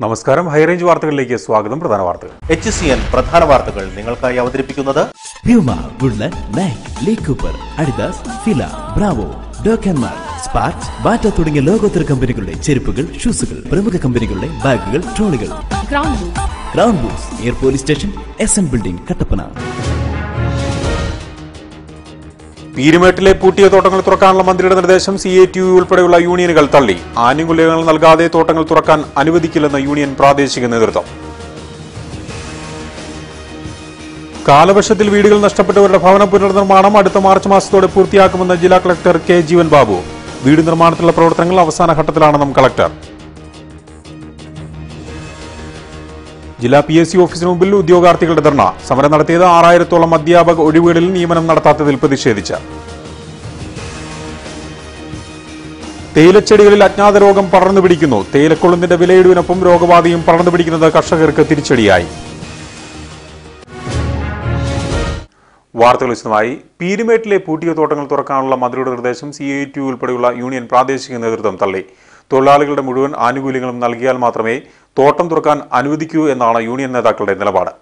നമസ്കാരം ഹൈറേഞ്ച് വാർത്തകളിലേക്ക് സ്വാഗതം പ്രധാന വാർത്തകൾ എച്ച് സി എൻ പ്രധാന വാർത്തകൾ നിങ്ങൾക്കായി അവതരിപ്പിക്കുന്നത് Puma Woodland Nike Lee Cooper Adidas Fila Bravo ഡോക്കൻമാർ സ്പാർക്സ് ബാറ്റ തുടങ്ങിയ ലോകോത്തര കമ്പനികളുടെ ചെരുപ്പുകൾ ഷൂസുകൾ പ്രമുഖ കമ്പനികളുടെ ബാഗുകൾ ട്രോളികൾ Crown Boots. Crown booze near police station S N building Kattappana പീരുമേട്ടിലെ പൂട്ടിയ തോട്ടങ്ങൾ തുറക്കാനുള്ള മന്ത്രിയുടെ നിർദ്ദേശം സി എ ടി യു ഉൾപ്പെടെയുള്ള യൂണിയനുകൾ തള്ളി ആനുകൂല്യങ്ങൾ നൽകാതെ തോട്ടങ്ങൾ തുറക്കാൻ അനുവദിക്കില്ലെന്ന് യൂണിയൻ പ്രാദേശിക നേതൃത്വം കാലവർഷത്തിൽ വീടുകൾ നഷ്ടപ്പെട്ടവരുടെ ഭവന പുനർനിർമ്മാണം അടുത്ത മാർച്ച് മാസത്തോടെ പൂർത്തിയാക്കുമെന്ന് ജില്ലാ കളക്ടർ കെ ജീവൻ ബാബു വീട് നിർമ്മാണത്തിലുള്ള പ്രവർത്തനങ്ങൾ അവസാന ഘട്ടത്തിലാണെന്നും കളക്ടർ ജില്ലാ പി എസ് സി ഓഫീസിന് മുമ്പിൽ ഉദ്യോഗാർത്ഥികളുടെ ധർണ സമരം നടത്തിയത് ആറായിരത്തോളം അധ്യാപക ഒഴിവുകളിൽ നിയമനം നടത്താത്തതിൽ പ്രതിഷേധിച്ച് തേയിലച്ചെടികളിൽ അജ്ഞാത രോഗം പടർന്നു പിടിക്കുന്നു തേയിലക്കൊളുന്തിന്റെ വിലയിടിവിനൊപ്പം രോഗബാധയും പടർന്നു പിടിക്കുന്നത് കർഷകർക്ക് തിരിച്ചടിയായി വാർത്തകൾ വിശദമായി പീരുമേട്ടിലെ പൂട്ടിയ തോട്ടങ്ങൾ തുറക്കാനുള്ള മന്ത്രിയുടെ നിർദ്ദേശം സി ഐ ടി ഉൾപ്പെടെയുള്ള യൂണിയൻ പ്രാദേശിക നേതൃത്വം തള്ളി തൊഴിലാളികളുടെ മുഴുവൻ ആനുകൂല്യങ്ങളും നൽകിയാൽ മാത്രമേ തോട്ടം തുറക്കാൻ അനുവദിക്കൂ എന്നാണ് യൂണിയൻ നേതാക്കളുടെ നിലപാട്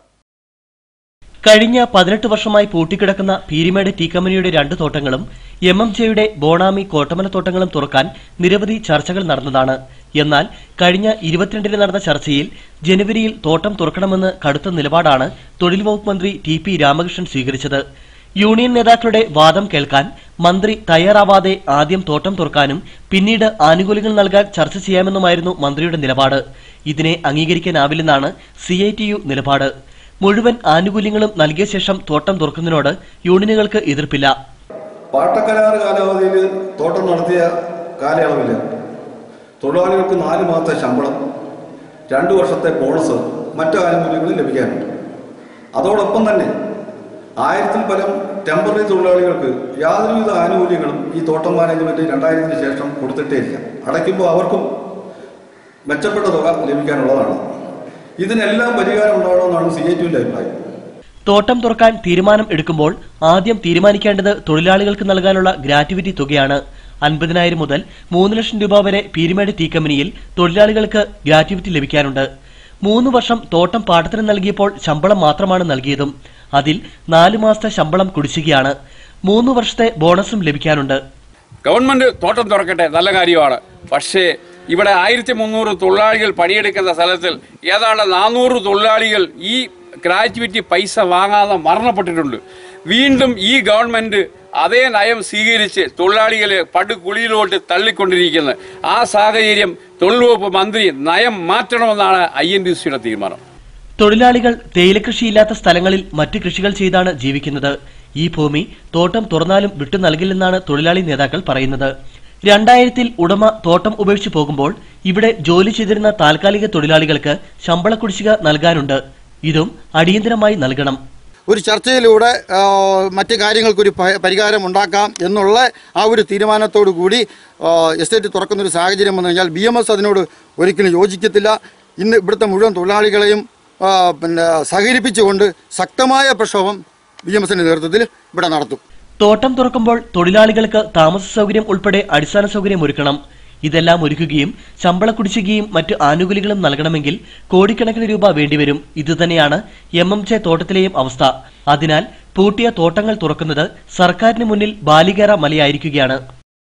കഴിഞ്ഞ പതിനെട്ട് വർഷമായി പൂട്ടിക്കിടക്കുന്ന പീരിമേട് ടീ കമ്പനിയുടെ രണ്ട് തോട്ടങ്ങളും എം എം ജെയുടെ ബോണാമി കോട്ടമല തോട്ടങ്ങളും തുറക്കാൻ നിരവധി ചർച്ചകൾ നടന്നതാണ് എന്നാൽ കഴിഞ്ഞ ഇരുപത്തിരണ്ടിന് നടന്ന ചർച്ചയിൽ ജനുവരിയിൽ തോട്ടം തുറക്കണമെന്ന് കടുത്ത നിലപാടാണ് തൊഴിൽ വകുപ്പ് മന്ത്രി ടി പി രാമകൃഷ്ണൻ സ്വീകരിച്ചത് യൂണിയൻ നേതാക്കളുടെ വാദം കേൾക്കാൻ മന്ത്രി തയ്യാറാവാതെ ആദ്യം തോട്ടം തുറക്കാനും പിന്നീട് ആനുകൂല്യങ്ങൾ നൽകാൻ ചർച്ച ചെയ്യാമെന്നുമായിരുന്നു മന്ത്രിയുടെ നിലപാട് ഇതിനെ അംഗീകരിക്കാനാവില്ലെന്നാണ് സി നിലപാട് മുഴുവൻ ആനുകൂല്യങ്ങളും നൽകിയ ശേഷം തോട്ടം തുറക്കുന്നതിനോട് യൂണിയനുകൾക്ക് എതിർപ്പില്ല പാട്ടക്കരാറ് കാലാവധിയിൽ തോട്ടം നടത്തിയ കാലയളവിൽ തൊഴിലാളികൾക്ക് നാല് മാസത്തെ ശമ്പളം രണ്ട് വർഷത്തെ ബോണസ് മറ്റു ആനുകൂല്യങ്ങളും ലഭിക്കാനുണ്ട് അതോടൊപ്പം തന്നെ ആയിരത്തിൽ പരം ടെമ്പററി തൊഴിലാളികൾക്ക് യാതൊരുവിധ ആനുകൂല്യങ്ങളും ഈ തോട്ടം മാനേജ്മെന്റ് രണ്ടായിരത്തിന് ശേഷം കൊടുത്തിട്ടേ ഇല്ല അടയ്ക്കുമ്പോൾ അവർക്കും മെച്ചപ്പെട്ട തുക ലഭിക്കാനുള്ളതാണ് ഇതിനെല്ലാം പരിഹാരം ഉണ്ടാവണമെന്നാണ് സി ഐ ടുവിന്റെ അഭിപ്രായം തോട്ടം തുറക്കാൻ തീരുമാനം എടുക്കുമ്പോൾ ആദ്യം തീരുമാനിക്കേണ്ടത് തൊഴിലാളികൾക്ക് നൽകാനുള്ള ഗ്രാറ്റുവിറ്റി തുകയാണ് അൻപതിനായിരം മുതൽ മൂന്ന് ലക്ഷം രൂപ വരെ പീരുമേട് ടീ കമ്പനിയിൽ തൊഴിലാളികൾക്ക് ഗ്രാറ്റുവിറ്റി ലഭിക്കാനുണ്ട് മൂന്ന് വർഷം തോട്ടം പാട്ടത്തിന് നൽകിയപ്പോൾ ശമ്പളം മാത്രമാണ് നൽകിയതും അതിൽ നാല് മാസത്തെ ശമ്പളം കുടിശ്ശികയാണ് മൂന്ന് വർഷത്തെ ബോണസും ലഭിക്കാനുണ്ട് ഗവൺമെന്റ് തോട്ടം തുറക്കട്ടെ നല്ല കാര്യമാണ് പക്ഷേ ഇവിടെ ആയിരത്തി മുന്നൂറ് തൊഴിലാളികൾ പണിയെടുക്കുന്ന സ്ഥലത്തിൽ ഏതാണ്ട് നാനൂറ് തൊഴിലാളികൾ ഈ ഗ്രാറ്റുവിറ്റി പൈസ വാങ്ങാതെ മരണപ്പെട്ടിട്ടുണ്ട് വീണ്ടും ഈ ഗവൺമെന്റ് അതേ നയം സ്വീകരിച്ച് തൊഴിലാളികളെ പടുകുളിയിലോട്ട് തള്ളിക്കൊണ്ടിരിക്കുന്നത് ആ സാഹചര്യം തൊഴിൽ വകുപ്പ് മന്ത്രി നയം മാറ്റണമെന്നാണ് ഐ എൻ ഡി സിയുടെ തീരുമാനം തൊഴിലാളികൾ തേയിലകൃഷിയില്ലാത്ത സ്ഥലങ്ങളിൽ മറ്റ് കൃഷികൾ ചെയ്താണ് ജീവിക്കുന്നത് ഈ ഭൂമി തോട്ടം തുറന്നാലും വിട്ടു നൽകില്ലെന്നാണ് തൊഴിലാളി നേതാക്കൾ പറയുന്നത് രണ്ടായിരത്തിൽ ഉടമ തോട്ടം ഉപേക്ഷിച്ചു പോകുമ്പോൾ ഇവിടെ ജോലി ചെയ്തിരുന്ന താൽക്കാലിക തൊഴിലാളികൾക്ക് ശമ്പള കുടിശ്ശിക നൽകാനുണ്ട് ഇതും അടിയന്തരമായി നൽകണം ഒരു ചർച്ചയിലൂടെ ആ, മറ്റ് കാര്യങ്ങൾക്കൊരു പ- പരിഹാരം ഉണ്ടാക്കാം എന്നുള്ള ആ ഒരു തീരുമാനത്തോടു കൂടി ആ, എസ്റ്റേറ്റ് തുറക്കുന്നൊരു സാഹചര്യം വന്നു കഴിഞ്ഞാൽ ബി എം എസ് അതിനോട് ഒരിക്കലും യോജിക്കത്തില്ല ഇന്ന് ഇവിടുത്തെ മുഴുവൻ തൊഴിലാളികളെയും ആ, പിന്നെ സഹകരിപ്പിച്ചുകൊണ്ട് ശക്തമായ പ്രക്ഷോഭം ബി എം എസിൻ്റെ നേതൃത്വത്തിൽ ഇവിടെ നടത്തും തോട്ടം തുറക്കുമ്പോൾ തൊഴിലാളികൾക്ക് താമസ സൗകര്യം ഉൾപ്പെടെ അടിസ്ഥാന സൗകര്യം ഒരുക്കണം ഇതെല്ലാം ഒരുക്കുകയും ശമ്പള കുടിശ്ശികയും മറ്റ് ആനുകൂല്യങ്ങളും നൽകണമെങ്കിൽ കോടിക്കണക്കിന് രൂപ വേണ്ടിവരും ഇതുതന്നെയാണ് എം എം ജെ തോട്ടത്തിലെയും അവസ്ഥ അതിനാൽ പൂട്ടിയ തോട്ടങ്ങൾ തുറക്കുന്നത് സർക്കാരിന് മുന്നിൽ ബാലികേറ മലയായിരിക്കുകയാണ്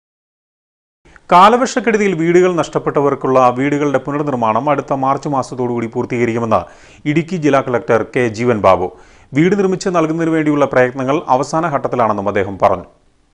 കാലവർഷക്കെടുതിയിൽ വീടുകൾ നഷ്ടപ്പെട്ടവർക്കുള്ള വീടുകളുടെ പുനർനിർമ്മാണം അടുത്ത മാർച്ച് മാസത്തോടുകൂടി പൂർത്തീകരിക്കുമെന്ന് ഇടുക്കി ജില്ലാ കളക്ടർ കെ ജീവൻ ബാബു വീട് നിർമ്മിച്ച് നൽകുന്നതിനു വേണ്ടിയുള്ള പ്രയത്നങ്ങൾ അവസാന ഘട്ടത്തിലാണെന്നും അദ്ദേഹം പറഞ്ഞു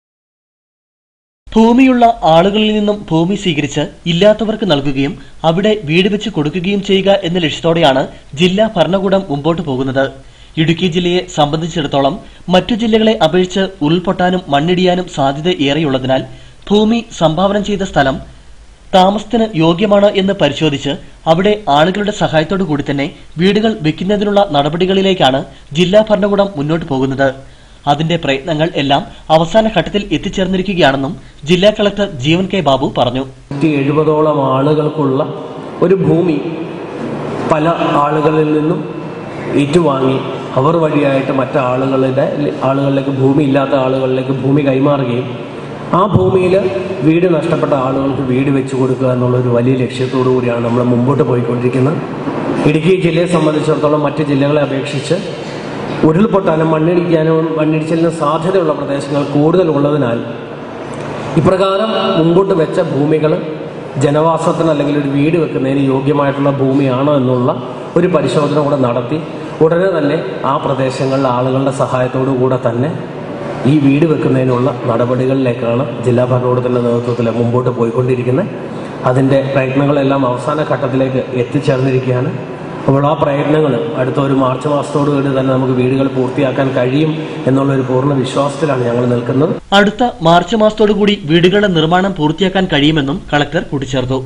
ഭൂമിയുള്ള ആളുകളിൽ നിന്നും ഭൂമി സ്വീകരിച്ച് ഇല്ലാത്തവർക്ക് നൽകുകയും അവിടെ വീട് വെച്ച് കൊടുക്കുകയും ചെയ്യുക എന്ന ലക്ഷ്യത്തോടെയാണ് ജില്ലാ ഭരണകൂടം മുമ്പോട്ട് പോകുന്നത് ഇടുക്കി ജില്ലയെ സംബന്ധിച്ചിടത്തോളം മറ്റു ജില്ലകളെ അപേക്ഷിച്ച് ഉരുൾപൊട്ടാനും മണ്ണിടിയാനും സാധ്യത ഏറെയുള്ളതിനാൽ ഭൂമി സംഭാവന ചെയ്ത സ്ഥലം താമസത്തിന് യോഗ്യമാണ് എന്ന് പരിശോധിച്ച് അവിടെ ആളുകളുടെ സഹായത്തോടു കൂടി തന്നെ വീടുകൾ വെക്കുന്നതിനുള്ള നടപടികളിലേക്കാണ് ജില്ലാ ഭരണകൂടം മുന്നോട്ട് പോകുന്നത് അതിന്റെ പ്രയത്നങ്ങൾ എല്ലാം അവസാന ഘട്ടത്തിൽ എത്തിച്ചേർന്നിരിക്കുകയാണെന്നും ജില്ലാ കളക്ടർ ജീവൻ കെ ബാബു പറഞ്ഞു നൂറ്റി എഴുപതോളം ആളുകൾക്കുള്ള ഒരു ഭൂമി പല ആളുകളിൽ നിന്നും ഏറ്റുവാങ്ങി അവർ വഴിയായിട്ട് മറ്റ് ആളുകളുടെ ആളുകളിലേക്ക് ഭൂമി ഇല്ലാത്ത ആളുകളിലേക്ക് ഭൂമി കൈമാറുകയും ആ ഭൂമിയിൽ വീട് നഷ്ടപ്പെട്ട ആളുകൾക്ക് വീട് വെച്ച് കൊടുക്കുക എന്നുള്ള ഒരു വലിയ ലക്ഷ്യത്തോടു കൂടിയാണ് നമ്മൾ മുമ്പോട്ട് പോയിക്കൊണ്ടിരിക്കുന്നത് ഇടുക്കി ജില്ലയെ സംബന്ധിച്ചിടത്തോളം മറ്റ് ജില്ലകളെ അപേക്ഷിച്ച് ഉരുൾപൊട്ടാനും മണ്ണിടിക്കാനും മണ്ണിടിച്ചിലിന് സാധ്യതയുള്ള പ്രദേശങ്ങൾ കൂടുതലുള്ളതിനാൽ ഇപ്രകാരം മുമ്പോട്ട് വെച്ച ഭൂമികൾ ജനവാസത്തിന് അല്ലെങ്കിൽ ഒരു വീട് വെക്കുന്നതിന് യോഗ്യമായിട്ടുള്ള ഭൂമിയാണോ എന്നുള്ള ഒരു പരിശോധന കൂടെ നടത്തി ഉടനെ തന്നെ ആ പ്രദേശങ്ങളിലെ ആളുകളുടെ സഹായത്തോടു കൂടെ തന്നെ ഈ വീട് വെക്കുന്നതിനുള്ള നടപടികളിലേക്കാണ് ജില്ലാ ഭരണകൂടത്തിൻ്റെ നേതൃത്വത്തിൽ മുമ്പോട്ട് പോയിക്കൊണ്ടിരിക്കുന്നത് അതിൻ്റെ പ്രയത്നങ്ങളെല്ലാം അവസാന ഘട്ടത്തിലേക്ക് എത്തിച്ചേർന്നിരിക്കുകയാണ് അപ്പോൾ ആ പ്രയത്നങ്ങൾ അടുത്ത ഒരു മാർച്ച് മാസത്തോടുകൂടി തന്നെ നമുക്ക് വീടുകൾ പൂർത്തിയാക്കാൻ കഴിയും എന്നുള്ള ഒരു പൂർണ്ണ വിശ്വാസത്തിലാണ് ഞങ്ങൾ നിൽക്കുന്നത് അടുത്ത മാർച്ച് മാസത്തോടുകൂടി വീടുകളുടെ നിർമ്മാണം പൂർത്തിയാക്കാൻ കഴിയുമെന്നും കളക്ടർ കൂട്ടിച്ചേർത്തു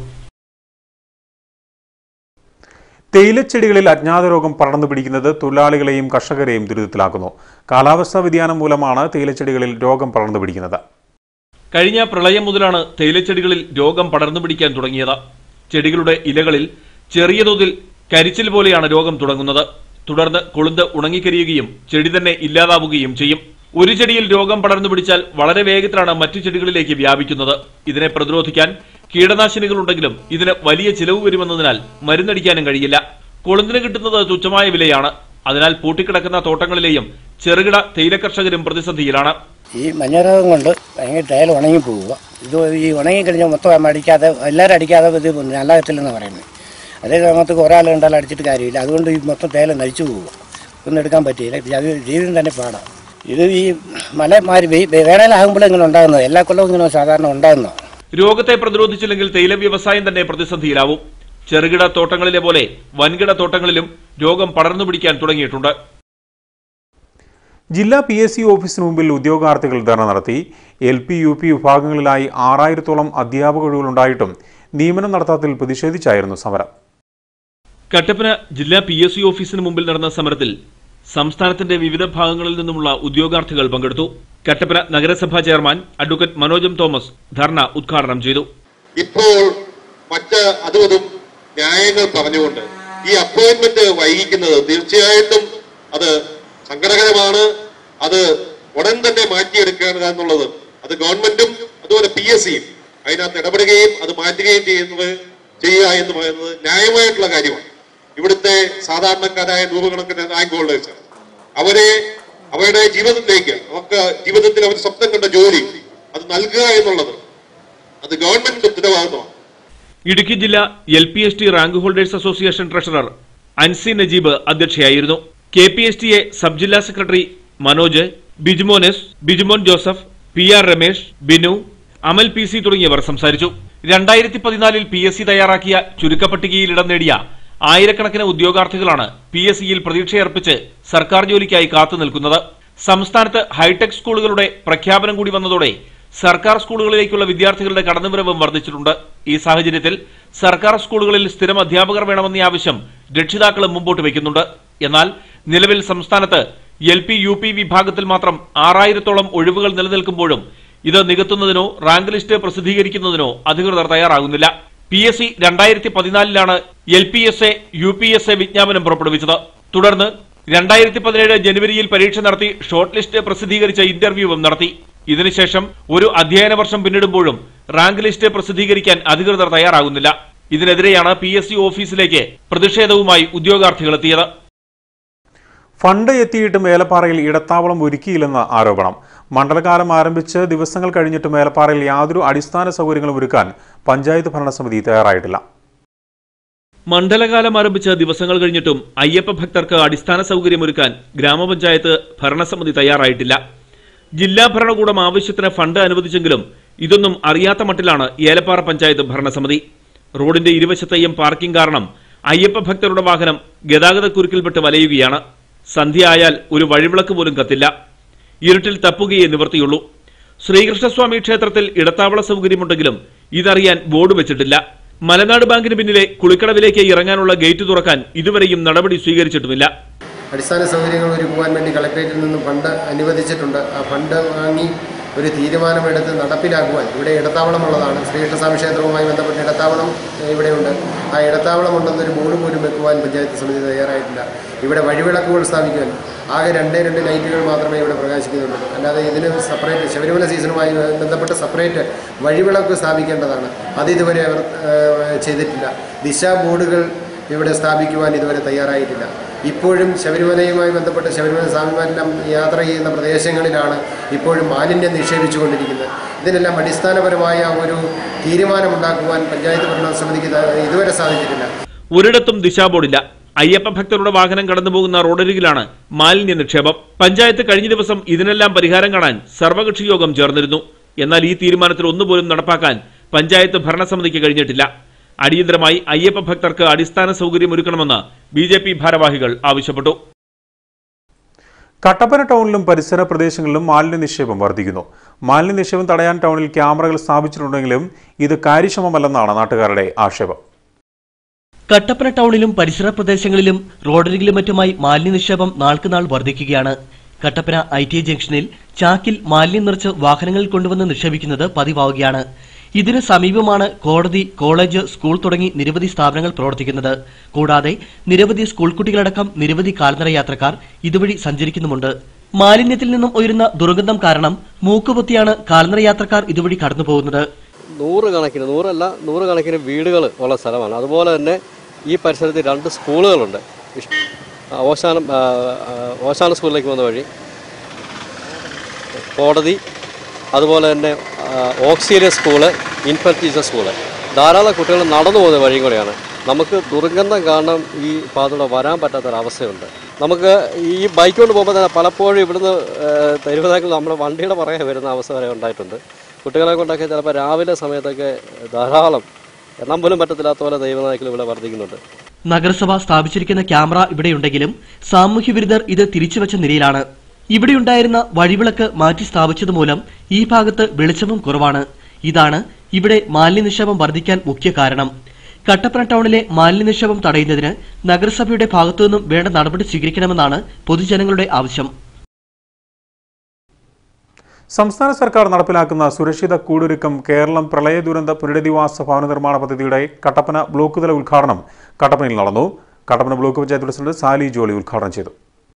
തേയിലച്ചെടികളിൽ അജ്ഞാത രോഗം പടർന്നു പിടിക്കുന്നത് തൊഴിലാളികളെയും കർഷകരെയും ദുരിതത്തിലാക്കുന്നു കാലാവസ്ഥാ വ്യതിയാനം മൂലമാണ് തേയിലച്ചെടികളിൽ രോഗം പടർന്നു പിടിക്കുന്നത് കഴിഞ്ഞ പ്രളയം മുതലാണ് തേയിലച്ചെടികളിൽ രോഗം പടർന്നു പിടിക്കാൻ തുടങ്ങിയത് ചെടികളുടെ ഇലകളിൽ ചെറിയ തോതിൽ കരിച്ചിൽ പോലെയാണ് രോഗം തുടങ്ങുന്നത് തുടർന്ന് കൊളുന്ത് ഉണങ്ങിക്കരിയുകയും ചെടി തന്നെ ഇല്ലാതാവുകയും ചെയ്യും ഒരു ചെടിയിൽ രോഗം പടർന്നു പിടിച്ചാൽ വളരെ വേഗത്തിലാണ് മറ്റു ചെടികളിലേക്ക് വ്യാപിക്കുന്നത് ഇതിനെ പ്രതിരോധിക്കാൻ കീടനാശിനികൾ ഉണ്ടെങ്കിലും ഇതിന് വലിയ ചിലവ് വരുമെന്നതിനാൽ മരുന്നടിക്കാനും കഴിയില്ല കൊളുന്തിന് കിട്ടുന്നത് തുച്ഛമായ വിലയാണ് അതിനാൽ പൂട്ടിക്കിടക്കുന്ന തോട്ടങ്ങളിലെയും ചെറുകിട തേയില കർഷകരും പ്രതിസന്ധിയിലാണ് ഈ മഞ്ഞരോഗം കൊണ്ട് ഭയങ്കര തേയില ഉണങ്ങി പോവുക ഇത് ഈ ഉണങ്ങി കഴിഞ്ഞാൽ മൊത്തം അടിക്കാതെ എല്ലാവരും അടിക്കാതെ ഇത് നല്ലകത്തില്ലെന്ന് പറയുന്നത് അതേ സമയത്ത് ഒരാൾ കണ്ടാൽ അടിച്ചിട്ട് കാര്യമില്ല അതുകൊണ്ട് ഈ മൊത്തം തേയില നശിച്ചു പോവുക ഒന്നും എടുക്കാൻ പറ്റിയില്ല ഇത് അത് ജീവിതം തന്നെ പാടാം ഇത് ഈ മല മാറി വെ- വേനലാകുമ്പോഴും ഇങ്ങനെ ഉണ്ടാകുന്നത് എല്ലാ കൊല്ലവും ഇങ്ങനെ സാധാരണ ഉണ്ടാകുന്നതാണ് രോഗത്തെ പ്രതിരോധിച്ചില്ലെങ്കിൽ തേയില വ്യവസായം തന്നെ പ്രതിസന്ധിയിലാവും ചെറുകിട തോട്ടങ്ങളിലെ പോലെ വൻകിട തോട്ടങ്ങളിലും രോഗം പടർന്നു പിടിക്കാൻ തുടങ്ങിയിട്ടുണ്ട് ജില്ലാ പി എസ് സി ഓഫീസിന് മുമ്പിൽ ഉദ്യോഗാർത്ഥികൾ ധർണ നടത്തി എൽ പി യു പി വിഭാഗങ്ങളിലായി ആറായിരത്തോളം അധ്യാപക ഒഴിവുകളുണ്ടായിട്ടും നിയമനം നടത്താത്തതിൽ പ്രതിഷേധിച്ചായിരുന്നു സമരം കട്ടപ്പന ജില്ലാ പി എസ് സി ഓഫീസിന് മുമ്പിൽ നടന്ന സമരത്തിൽ സംസ്ഥാനത്തിന്റെ വിവിധ ഭാഗങ്ങളിൽ നിന്നുമുള്ള ഉദ്യോഗാർത്ഥികൾ പങ്കെടുത്തു കട്ടപ്പന നഗരസഭാ ചെയർമാൻ അഡ്വക്കേറ്റ് മനോജം തോമസ് ധർണ ഉദ്ഘാടനം ചെയ്തു ഇപ്പോൾ മറ്റ് അതും ഇതും ന്യായങ്ങൾ പറഞ്ഞുകൊണ്ട് ഈ അപ്പോയിന്റ്മെന്റ് വൈകിക്കുന്നത് തീർച്ചയായിട്ടും അത് സങ്കടകരമാണ് അത് ഉടൻ തന്നെ മാറ്റിയെടുക്കുക എന്നുള്ളത് അത് ഗവൺമെന്റും അതുപോലെ പി എസ് സിയും അതിനകത്ത് ഇടപെടുകയും അത് മാറ്റുകയും ചെയ്യുന്നത് ചെയ്യുക എന്ന് പറയുന്നത് ന്യായമായിട്ടുള്ള കാര്യമാണ് ഇവിടുത്തെ സാധാരണക്കാരായ നൂറുകണക്കിന് റാങ്ക് ഹോൾഡേഴ്സ് അവരെ അവരുടെ ജീവിതത്തിലേക്ക് അവർക്ക് ജീവിതത്തിൽ അവർ സ്വപ്നം കണ്ട ജോലി അത് നൽകുക എന്നുള്ളത് അത് ഗവൺമെന്റിന്റെ ഉത്തരവാദിത്വമാണ് ഇടുക്കി ജില്ലാ L P S T rank holders association treasurer Ansi Najeeb അധ്യക്ഷയായിരുന്നു K P S T A sub ജില്ലാ സെക്രട്ടറി മനോജ് ബിജുമോനസ് Bijumon Joseph P R Ramesh Binu Amal P C തുടങ്ങിയവർ സംസാരിച്ചു രണ്ടായിരത്തി പതിനാലിൽ പി എസ് സി തയ്യാറാക്കിയ ചുരുക്കപ്പട്ടികയിൽ ഇടം നേടിയ ആയിരക്കണക്കിന് ഉദ്യോഗാർത്ഥികളാണ് പി എസ് സിയിൽ പ്രതീക്ഷയർപ്പിച്ച് സർക്കാർ ജോലിക്കായി കാത്തുനിൽക്കുന്നത് സംസ്ഥാനത്ത് ഹൈടെക് സ്കൂളുകളുടെ പ്രഖ്യാപനം കൂടി വന്നതോടെ സർക്കാർ സ്കൂളുകളിലേക്കുള്ള വിദ്യാർത്ഥികളുടെ കടന്നുവരവും വർദ്ധിച്ചിട്ടുണ്ട് ഈ സാഹചര്യത്തിൽ സർക്കാർ സ്കൂളുകളിൽ സ്ഥിരം അധ്യാപകർ വേണമെന്ന ആവശ്യം രക്ഷിതാക്കളും മുമ്പോട്ട് വയ്ക്കുന്നുണ്ട് എന്നാൽ നിലവിൽ സംസ്ഥാനത്ത് എൽ പി യു പി വിഭാഗത്തിൽ മാത്രം ആറായിരത്തോളം ഒഴിവുകൾ നിലനിൽക്കുമ്പോഴും ഇത് നികത്തുന്നതിനോ റാങ്ക് ലിസ്റ്റ് പ്രസിദ്ധീകരിക്കുന്നതിനോ അധികൃതർ തയ്യാറാകുന്നില്ല പി എസ് സി രണ്ടായിരത്തി പതിനാലിലാണ് L P S A U P S A വിജ്ഞാപനം പുറപ്പെടുവിച്ചത് തുടർന്ന് രണ്ടായിരത്തി പതിനേഴ് ജനുവരിയിൽ പരീക്ഷ നടത്തി ഷോർട്ട് ലിസ്റ്റ് പ്രസിദ്ധീകരിച്ച ഇന്റർവ്യൂവും നടത്തി ഇതിനുശേഷം ഒരു അധ്യയന വർഷം പിന്നിടുമ്പോഴും റാങ്ക് ലിസ്റ്റ് പ്രസിദ്ധീകരിക്കാൻ അധികൃതർ തയ്യാറാകുന്നില്ല ഇതിനെതിരെയാണ് പി എസ് സി ഓഫീസിലേക്ക് പ്രതിഷേധവുമായി ഉദ്യോഗാർത്ഥികൾ എത്തിയത് ഫണ്ട് എത്തിയിട്ടും ഏലപ്പാറയിൽ ഇടത്താവളം ഒരുക്കിയില്ലെന്ന ആരോപണം മണ്ഡലകാലം ആരംഭിച്ച് ദിവസങ്ങൾ കഴിഞ്ഞിട്ടും ഏലപ്പാറയിൽ യാതൊരു അടിസ്ഥാന സൗകര്യങ്ങളും ഒരുക്കാൻ പഞ്ചായത്ത് ഭരണസമിതി തയ്യാറായിട്ടില്ല മണ്ഡലകാലം ആരംഭിച്ച ദിവസങ്ങൾ കഴിഞ്ഞിട്ടും അയ്യപ്പ ഭക്തർക്ക് അടിസ്ഥാന സൗകര്യമൊരുക്കാൻ ഗ്രാമപഞ്ചായത്ത് ഭരണസമിതി തയ്യാറായിട്ടില്ല ജില്ലാ ഭരണകൂടം ആവശ്യത്തിന് ഫണ്ട് അനുവദിച്ചെങ്കിലും ഇതൊന്നും അറിയാത്ത മട്ടിലാണ് ഏലപ്പാറ പഞ്ചായത്ത് ഭരണസമിതി റോഡിന്റെ ഇരുവശത്തെയും പാർക്കിംഗ് കാരണം അയ്യപ്പ ഭക്തരുടെ വാഹനം ഗതാഗതക്കുരുക്കിൽപ്പെട്ട് വലയുകയാണ് സന്ധ്യ ആയാൽ ഒരു വഴിവിളക്ക് പോലും കത്തില്ല ഇരുട്ടിൽ തപ്പുകയേ നിവർത്തിയുള്ളൂ ശ്രീകൃഷ്ണസ്വാമി ക്ഷേത്രത്തിൽ ഇടത്താവള സൗകര്യമുണ്ടെങ്കിലും ഇതറിയാൻ ബോർഡ് വെച്ചിട്ടില്ല മലനാട് ബാങ്കിന് പിന്നിലെ കുളിക്കടവിലേക്ക് ഇറങ്ങാനുള്ള ഗേറ്റ് തുറക്കാൻ ഇതുവരെയും നടപടി സ്വീകരിച്ചിട്ടുമില്ല അടിസ്ഥാന സൗകര്യങ്ങൾ ഒരുക്കുവാൻ വേണ്ടി കളക്ടറേറ്റിൽ നിന്നും ഫണ്ട് അനുവദിച്ചിട്ടുണ്ട് ആ ഫണ്ട് വാങ്ങി ഒരു തീരുമാനമെടുത്ത് നടപ്പിലാക്കുവാൻ ഇവിടെ ഇടത്താവളമുള്ളതാണ് ശ്രീകൃഷ്ണസ്വാമി ക്ഷേത്രവുമായി ബന്ധപ്പെട്ട ഇടത്താവളം ഏഹ്, ഇവിടെയുണ്ട് ആ ഇടത്താവളം ഉണ്ടെന്നൊരു ബോർഡ് പോലും വെക്കുവാൻ പഞ്ചായത്ത് സമിതി തയ്യാറായിട്ടില്ല ഇവിടെ വഴിവിളക്കുകൾ സ്ഥാപിക്കുവാൻ ആകെ രണ്ടേ രണ്ട് ലൈറ്റുകൾ മാത്രമേ ഇവിടെ പ്രകാശിക്കുന്നുള്ളൂ അല്ലാതെ ഇതിന് സെപ്പറേറ്റ് ശബരിമല സീസണുമായി ബന്ധപ്പെട്ട് സെപ്പറേറ്റ് വഴിവിളക്ക് സ്ഥാപിക്കേണ്ടതാണ് അത് ഇതുവരെ അവർ ഏഹ്, ചെയ്തിട്ടില്ല ദിശ ബോർഡുകൾ ഇവിടെ സ്ഥാപിക്കുവാൻ ഇതുവരെ തയ്യാറായിട്ടില്ല ഇപ്പോഴും ശബരിമലയുമായി ബന്ധപ്പെട്ട് ശബരിമല സ്വാമിമാരെല്ലാം യാത്ര ചെയ്യുന്ന പ്രദേശങ്ങളിലാണ് ഇപ്പോഴും മാലിന്യം നിക്ഷേപിച്ചുകൊണ്ടിരിക്കുന്നത് ഇതിനെല്ലാം അടിസ്ഥാനപരമായ ഒരു തീരുമാനമുണ്ടാക്കുവാൻ പഞ്ചായത്ത് ഭരണ സമിതിക്ക് ഇത് ഇതുവരെ സാധിച്ചിട്ടില്ല ഒരിടത്തും ദിശാബോർഡില്ല അയ്യപ്പ ഭക്തരുടെ വാഹനം കടന്നുപോകുന്ന റോഡരികിലാണ് മാലിന്യ നിക്ഷേപം പഞ്ചായത്ത് കഴിഞ്ഞ ദിവസം ഇതിനെല്ലാം പരിഹാരം കാണാൻ സർവകക്ഷി യോഗം ചേർന്നിരുന്നു എന്നാൽ ഈ തീരുമാനത്തിൽ ഒന്നുപോലും നടപ്പാക്കാൻ പഞ്ചായത്ത് ഭരണസമിതിക്ക് കഴിഞ്ഞിട്ടില്ല അടിയന്തരമായി അയ്യപ്പ ഭക്തർക്ക് അടിസ്ഥാന സൗകര്യം ഒരുക്കണമെന്ന് ബി ജെ പി ഭാരവാഹികൾ ആവശ്യപ്പെട്ടു കട്ടപ്പന ടൗണിലും പരിസര പ്രദേശങ്ങളിലും മാലിന്യ നിക്ഷേപം വർദ്ധിക്കുന്നു മാലിന്യ നിക്ഷേപം തടയാൻ ടൗണിൽ ക്യാമറകൾ സ്ഥാപിച്ചിട്ടുണ്ടെങ്കിലും ഇത് കാര്യക്ഷമമല്ലെന്നാണ് നാട്ടുകാരുടെ ആക്ഷേപം കട്ടപ്പന ടൗണിലും പരിസര പ്രദേശങ്ങളിലും റോഡരികിലും മറ്റുമായി മാലിന്യ നിക്ഷേപം നാൾക്കുനാൾ വർദ്ധിക്കുകയാണ് കട്ടപ്പന ഐ ടി ജംഗ്ഷനിൽ ചാക്കിൽ മാലിന്യം നിറച്ച് വാഹനങ്ങളിൽ കൊണ്ടുവന്ന് നിക്ഷേപിക്കുന്നത് പതിവാവുകയാണ് ഇതിന് സമീപമാണ് കോടതി കോളേജ് സ്കൂൾ തുടങ്ങി നിരവധി സ്ഥാപനങ്ങൾ പ്രവർത്തിക്കുന്നത് കൂടാതെ നിരവധി സ്കൂൾ കുട്ടികളടക്കം നിരവധി കാൽനട യാത്രക്കാർ ഇതുവഴി സഞ്ചരിക്കുന്നുമുണ്ട് മാലിന്യത്തിൽ നിന്നും ഉയരുന്ന ദുർഗന്ധം കാരണം മൂക്കുപൊത്തിയാണ് കാൽനട യാത്രക്കാർ ഇതുവഴി കടന്നുപോകുന്നത് നൂറുകണക്കിന് നൂറല്ല നൂറുകണക്കിന് വീടുകൾ ഉള്ള സ്ഥലമാണ് അതുപോലെ തന്നെ ഈ പരിസരത്ത് രണ്ട് സ്കൂളുകളുണ്ട് ഇഷ്- ആ, ഓശാനം ആ, ആ, ഓശാന സ്കൂളിലേക്ക് പോകുന്ന വഴി കോടതി അതുപോലെ തന്നെ ആ, auxiliary school infant teacher school ധാരാളം കുട്ടികൾ നടന്നു പോകുന്ന വഴിയും കൂടെയാണ് നമുക്ക് ദുർഗന്ധം കാരണം ഈ പാതയുടെ വരാൻ പറ്റാത്തൊരവസ്ഥയുണ്ട് നമുക്ക് ഈ ബൈക്ക് കൊണ്ട് പോകുമ്പോൾ തന്നെ പലപ്പോഴും ഇവിടുന്ന് തെരുവുതാക്കൾ നമ്മുടെ വണ്ടിയുടെ പുറകെ വരുന്ന അവസ്ഥ വരെ ഉണ്ടായിട്ടുണ്ട് കുട്ടികളെ കൊണ്ടൊക്കെ ചിലപ്പോൾ രാവിലെ സമയത്തൊക്കെ ധാരാളം എണ്ണം പോലും പറ്റത്തില്ലാത്ത പോലെ ദൈവനായ്ക്കൾ ഇവിടെ വർദ്ധിക്കുന്നുണ്ട് നഗരസഭ സ്ഥാപിച്ചിരിക്കുന്ന ക്യാമറ ഇവിടെയുണ്ടെങ്കിലും സാമൂഹ്യ വിരുദ്ധർ ഇത് തിരിച്ചുവച്ച നിലയിലാണ് ഇവിടെയുണ്ടായിരുന്ന വഴിവിളക്ക് മാറ്റി സ്ഥാപിച്ചത് മൂലം ഈ ഭാഗത്ത് വെളിച്ചവും കുറവാണ് ഇതാണ് ഇവിടെ മാലിന്യ നിക്ഷേപം വർദ്ധിക്കാൻ മുഖ്യ കാരണം കട്ടപ്പന ടൗണിലെ മാലിന്യ നിക്ഷേപം തടയുന്നതിന് നഗരസഭയുടെ ഭാഗത്തുനിന്നും വേണ്ട നടപടി സ്വീകരിക്കണമെന്നാണ് പൊതുജനങ്ങളുടെ ആവശ്യം സംസ്ഥാന സർക്കാർ നടപ്പിലാക്കുന്ന സുരക്ഷിത കൂടൊരുക്കം കേരളം പ്രളയ ദുരന്ത പുനരധിവാസ ഭവന നിർമ്മാണ പദ്ധതിയുടെ കട്ടപ്പന ബ്ലോക്ക് തല ഉദ്ഘാടനം കട്ടപ്പനയിൽ നടന്നു കട്ടപ്പന ബ്ലോക്ക് പഞ്ചായത്ത് പ്രസിഡന്റ് സാലി ജോളി ഉദ്ഘാടനം ചെയ്തു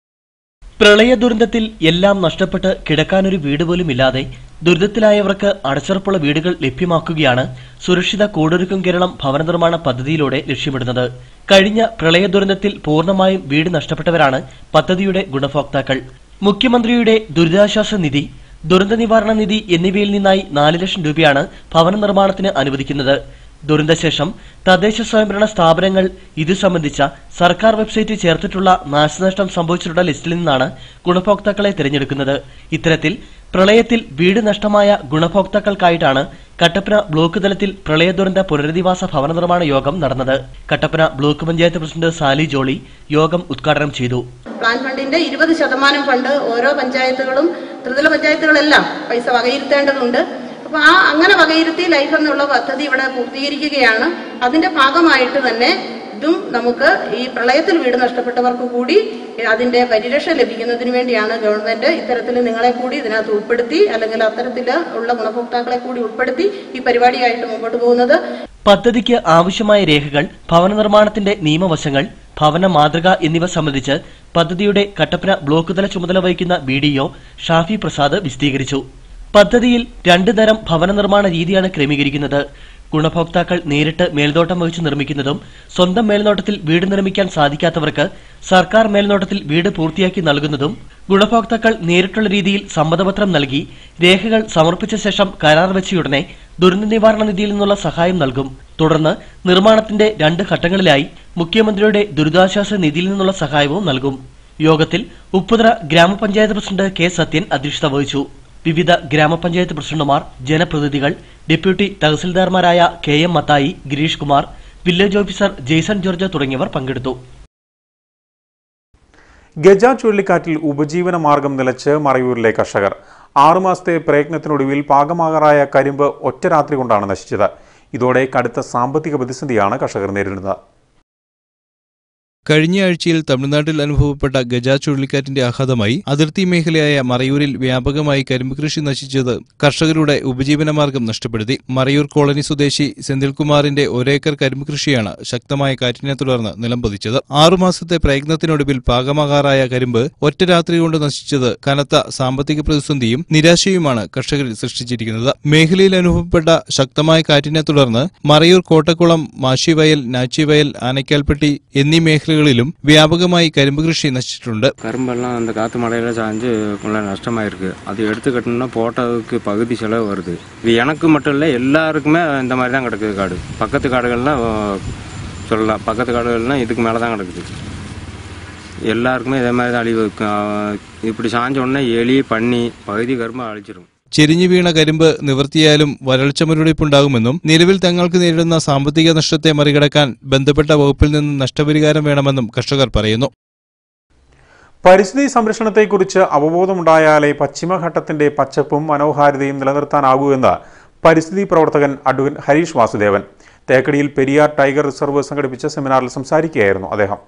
പ്രളയ ദുരന്തത്തിൽ എല്ലാം നഷ്ടപ്പെട്ട് കിടക്കാനൊരു വീട് പോലും ഇല്ലാതെ ദുരിതത്തിലായവർക്ക് അടച്ചുറപ്പുള്ള വീടുകൾ ലഭ്യമാക്കുകയാണ് സുരക്ഷിത കൂടൊരുക്കം കേരളം ഭവന നിർമ്മാണ പദ്ധതിയിലൂടെ ലക്ഷ്യമിടുന്നത് കഴിഞ്ഞ പ്രളയ ദുരന്തത്തിൽ പൂർണ്ണമായും വീട് നഷ്ടപ്പെട്ടവരാണ് പദ്ധതിയുടെ ഗുണഭോക്താക്കൾ മുഖ്യമന്ത്രിയുടെ ദുരിതാശ്വാസ നിധി ദുരന്ത നിവാരണ നിധി എന്നിവയിൽ നിന്നായി നാല് ലക്ഷം രൂപയാണ് ഭവന നിർമ്മാണത്തിന് അനുവദിക്കുന്നത് ദുരന്തശേഷം തദ്ദേശ സ്വയംഭരണ സ്ഥാപനങ്ങൾ ഇത് സംബന്ധിച്ച സർക്കാർ വെബ്സൈറ്റിൽ ചേർത്തിട്ടുള്ള നാശനഷ്ടം സംഭവിച്ചിട്ടുള്ള ലിസ്റ്റിൽ നിന്നാണ് ഗുണഭോക്താക്കളെ തിരഞ്ഞെടുക്കുന്നത് ഇത്തരത്തിൽ പ്രളയത്തിൽ വീട് നഷ്ടമായ ഗുണഭോക്താക്കൾക്കായിട്ടാണ് കട്ടപ്പന ബ്ലോക്ക് തലത്തിൽ പ്രളയ ദുരന്ത പുനരധിവാസ ഭവന നിർമ്മാണ യോഗം നടന്നത് കട്ടപ്പന ബ്ലോക്ക് പഞ്ചായത്ത് പ്രസിഡന്റ് സാലി ജോളി യോഗം ഉദ്ഘാടനം ചെയ്തു പ്ലാൻ ഫണ്ടിന്റെ ഇരുപത് ശതമാനം ഫണ്ട് ഓരോ പഞ്ചായത്തുകളും ത്രിതല പഞ്ചായത്തുകളെല്ലാം പൈസ വകയിരുത്തേണ്ടതുണ്ട് അപ്പൊ ആ അങ്ങനെ വകയിരുത്തി ലൈഫ് എന്നുള്ള പദ്ധതി ഇവിടെ പൂർത്തീകരിക്കുകയാണ് അതിന്റെ ഭാഗമായിട്ട് തന്നെ ഇതും നമുക്ക് ഈ പ്രളയത്തിൽ വീട് നഷ്ടപ്പെട്ടവർക്ക് കൂടി അതിന്റെ പരിരക്ഷ ലഭിക്കുന്നതിന് വേണ്ടിയാണ് ഗവൺമെന്റ് ഇത്തരത്തിൽ നിങ്ങളെ കൂടി ഇതിനകത്ത് ഉൾപ്പെടുത്തി അല്ലെങ്കിൽ അത്തരത്തിൽ ഉള്ള ഗുണഭോക്താക്കളെ കൂടി ഉൾപ്പെടുത്തി ഈ പരിപാടിയായിട്ട് മുമ്പോട്ട് പോകുന്നത് പദ്ധതിക്ക് ആവശ്യമായ രേഖകൾ ഭവന നിർമ്മാണത്തിന്റെ നിയമവശങ്ങൾ ഭവന മാതൃക എന്നിവ സംബന്ധിച്ച് പദ്ധതിയുടെ കട്ടപ്പന ബ്ലോക്ക് തല ചുമതല വഹിക്കുന്ന B D O Shafi Prasad വിശദീകരിച്ചു പദ്ധതിയിൽ രണ്ട് തരം ഭവന നിർമ്മാണ രീതിയാണ് ക്രമീകരിക്കുന്നത് ഗുണഭോക്താക്കൾ നേരിട്ട് മേൽനോട്ടം വഹിച്ച് നിർമ്മിക്കുന്നതും സ്വന്തം മേൽനോട്ടത്തിൽ വീട് നിർമ്മിക്കാൻ സാധിക്കാത്തവർക്ക് സർക്കാർ മേൽനോട്ടത്തിൽ വീട് പൂർത്തിയാക്കി നൽകുന്നതും ഗുണഭോക്താക്കൾ നേരിട്ടുള്ള രീതിയിൽ സമ്മതപത്രം നൽകി രേഖകൾ സമർപ്പിച്ച ശേഷം കരാർ വെച്ചയുടനെ ദുരന്ത നിവാരണ നിധിയിൽ നിന്നുള്ള സഹായം നൽകും തുടർന്ന് നിർമ്മാണത്തിന്റെ രണ്ട് ഘട്ടങ്ങളിലായി മുഖ്യമന്ത്രിയുടെ ദുരിതാശ്വാസ നിധിയിൽ നിന്നുള്ള സഹായവും നൽകും യോഗത്തിൽ ഉപ്പുതറ ഗ്രാമപഞ്ചായത്ത് പ്രസിഡന്റ് കെ സത്യൻ അധ്യക്ഷത വഹിച്ചു വിവിധ ഗ്രാമപഞ്ചായത്ത് പ്രസിഡന്റുമാർ ജനപ്രതിനിധികൾ ഡെപ്യൂട്ടി തഹസിൽദാർമാരായ K M Mathai Girish Kumar village officer Jaison George തുടങ്ങിയവർ പങ്കെടുത്തു ഗജ ചുഴലിക്കാറ്റിൽ ഉപജീവന മാർഗം നിലച്ച് മറയൂരിലെ കർഷകർ ആറുമാസത്തെ പ്രയത്നത്തിനൊടുവിൽ പാകമാകാറായ കരിമ്പ് ഒറ്റ രാത്രി കൊണ്ടാണ് നശിച്ചത് ഇതോടെ കടുത്ത സാമ്പത്തിക പ്രതിസന്ധിയാണ് കർഷകർ നേരിടുന്നത് കഴിഞ്ഞ ആഴ്ചയിൽ തമിഴ്നാട്ടിൽ അനുഭവപ്പെട്ട ഗജ ചുഴലിക്കാറ്റിന്റെ ആഘാതമായി അതിർത്തി മേഖലയായ മറയൂരിൽ വ്യാപകമായി കരിമ്പ് കൃഷി നശിച്ചത് കർഷകരുടെ ഉപജീവനമാർഗം നഷ്ടപ്പെടുത്തി മറയൂർ കോളനി സ്വദേശി സെന്തിൽകുമാറിന്റെ ഒരേക്കർ കരിമ്പ് കൃഷിയാണ് ശക്തമായ കാറ്റിനെ തുടർന്ന് നിലംപതിച്ചത് ആറുമാസത്തെ പ്രയത്നത്തിനൊടുവിൽ പാകമാകാറായ കരിമ്പ് ഒറ്റ രാത്രി കൊണ്ട് നശിച്ചത് കനത്ത സാമ്പത്തിക പ്രതിസന്ധിയും നിരാശയുമാണ് കർഷകരിൽ സൃഷ്ടിച്ചിരിക്കുന്നത് മേഖലയിൽ അനുഭവപ്പെട്ട ശക്തമായ കാറ്റിനെ തുടർന്ന് മറയൂർ കോട്ടക്കുളം മാശിവയൽ നാച്ചിവയൽ ആനക്കാൽപ്പെട്ടി എന്നീ മേഖലകളിലും വ്യാപകമായി കരിമ്പ് കൃഷി നശിച്ചിട്ടുണ്ട് கரும்பெல்லாம் அந்த காற்று மழையில சாஞ்சு ஃபுல்லாக நஷ்டமாயிருக்கு அது எடுத்து கட்டணும்னா போட்டதுக்கு பகுதி செலவு வருது இது எனக்கு மட்டும் இல்லை எல்லாருக்குமே இந்த மாதிரி தான் கிடக்குது காடு பக்கத்து காடுகள்லாம் அஹ், சொல்லலாம் பக்கத்து காடுகள்லாம் இதுக்கு மேலே தான் கிடக்குது எல்லாருக்குமே இதே மாதிரி தான் அழிவு அஹ், இப்படி சாஞ்ச உடனே எலி பன்னி பகுதி கரும்பு அழிச்சிரும் ചെരിഞ്ഞു വീണ കരിമ്പ് നിവർത്തിയാലും വരൾച്ച മുരടിപ്പുണ്ടാകുമെന്നും നിലവിൽ തങ്ങൾക്ക് നേരിടുന്ന സാമ്പത്തിക നഷ്ടത്തെ മറികടക്കാൻ ബന്ധപ്പെട്ട വകുപ്പിൽ നിന്ന് നഷ്ടപരിഹാരം വേണമെന്നും കർഷകർ പറയുന്നു പരിസ്ഥിതി സംരക്ഷണത്തെക്കുറിച്ച് അവബോധമുണ്ടായാലേ പശ്ചിമഘട്ടത്തിന്റെ പച്ചപ്പും മനോഹാരിതയും നിലനിർത്താനാകൂ എന്ന് പരിസ്ഥിതി പ്രവർത്തകൻ അഡ്വൻ ഹരീഷ് വാസുദേവൻ തേക്കടിയിൽ പെരിയാർ ടൈഗർ റിസർവ് സംഘടിപ്പിച്ച സെമിനാറിൽ സംസാരിക്കുകയായിരുന്നു അദ്ദേഹം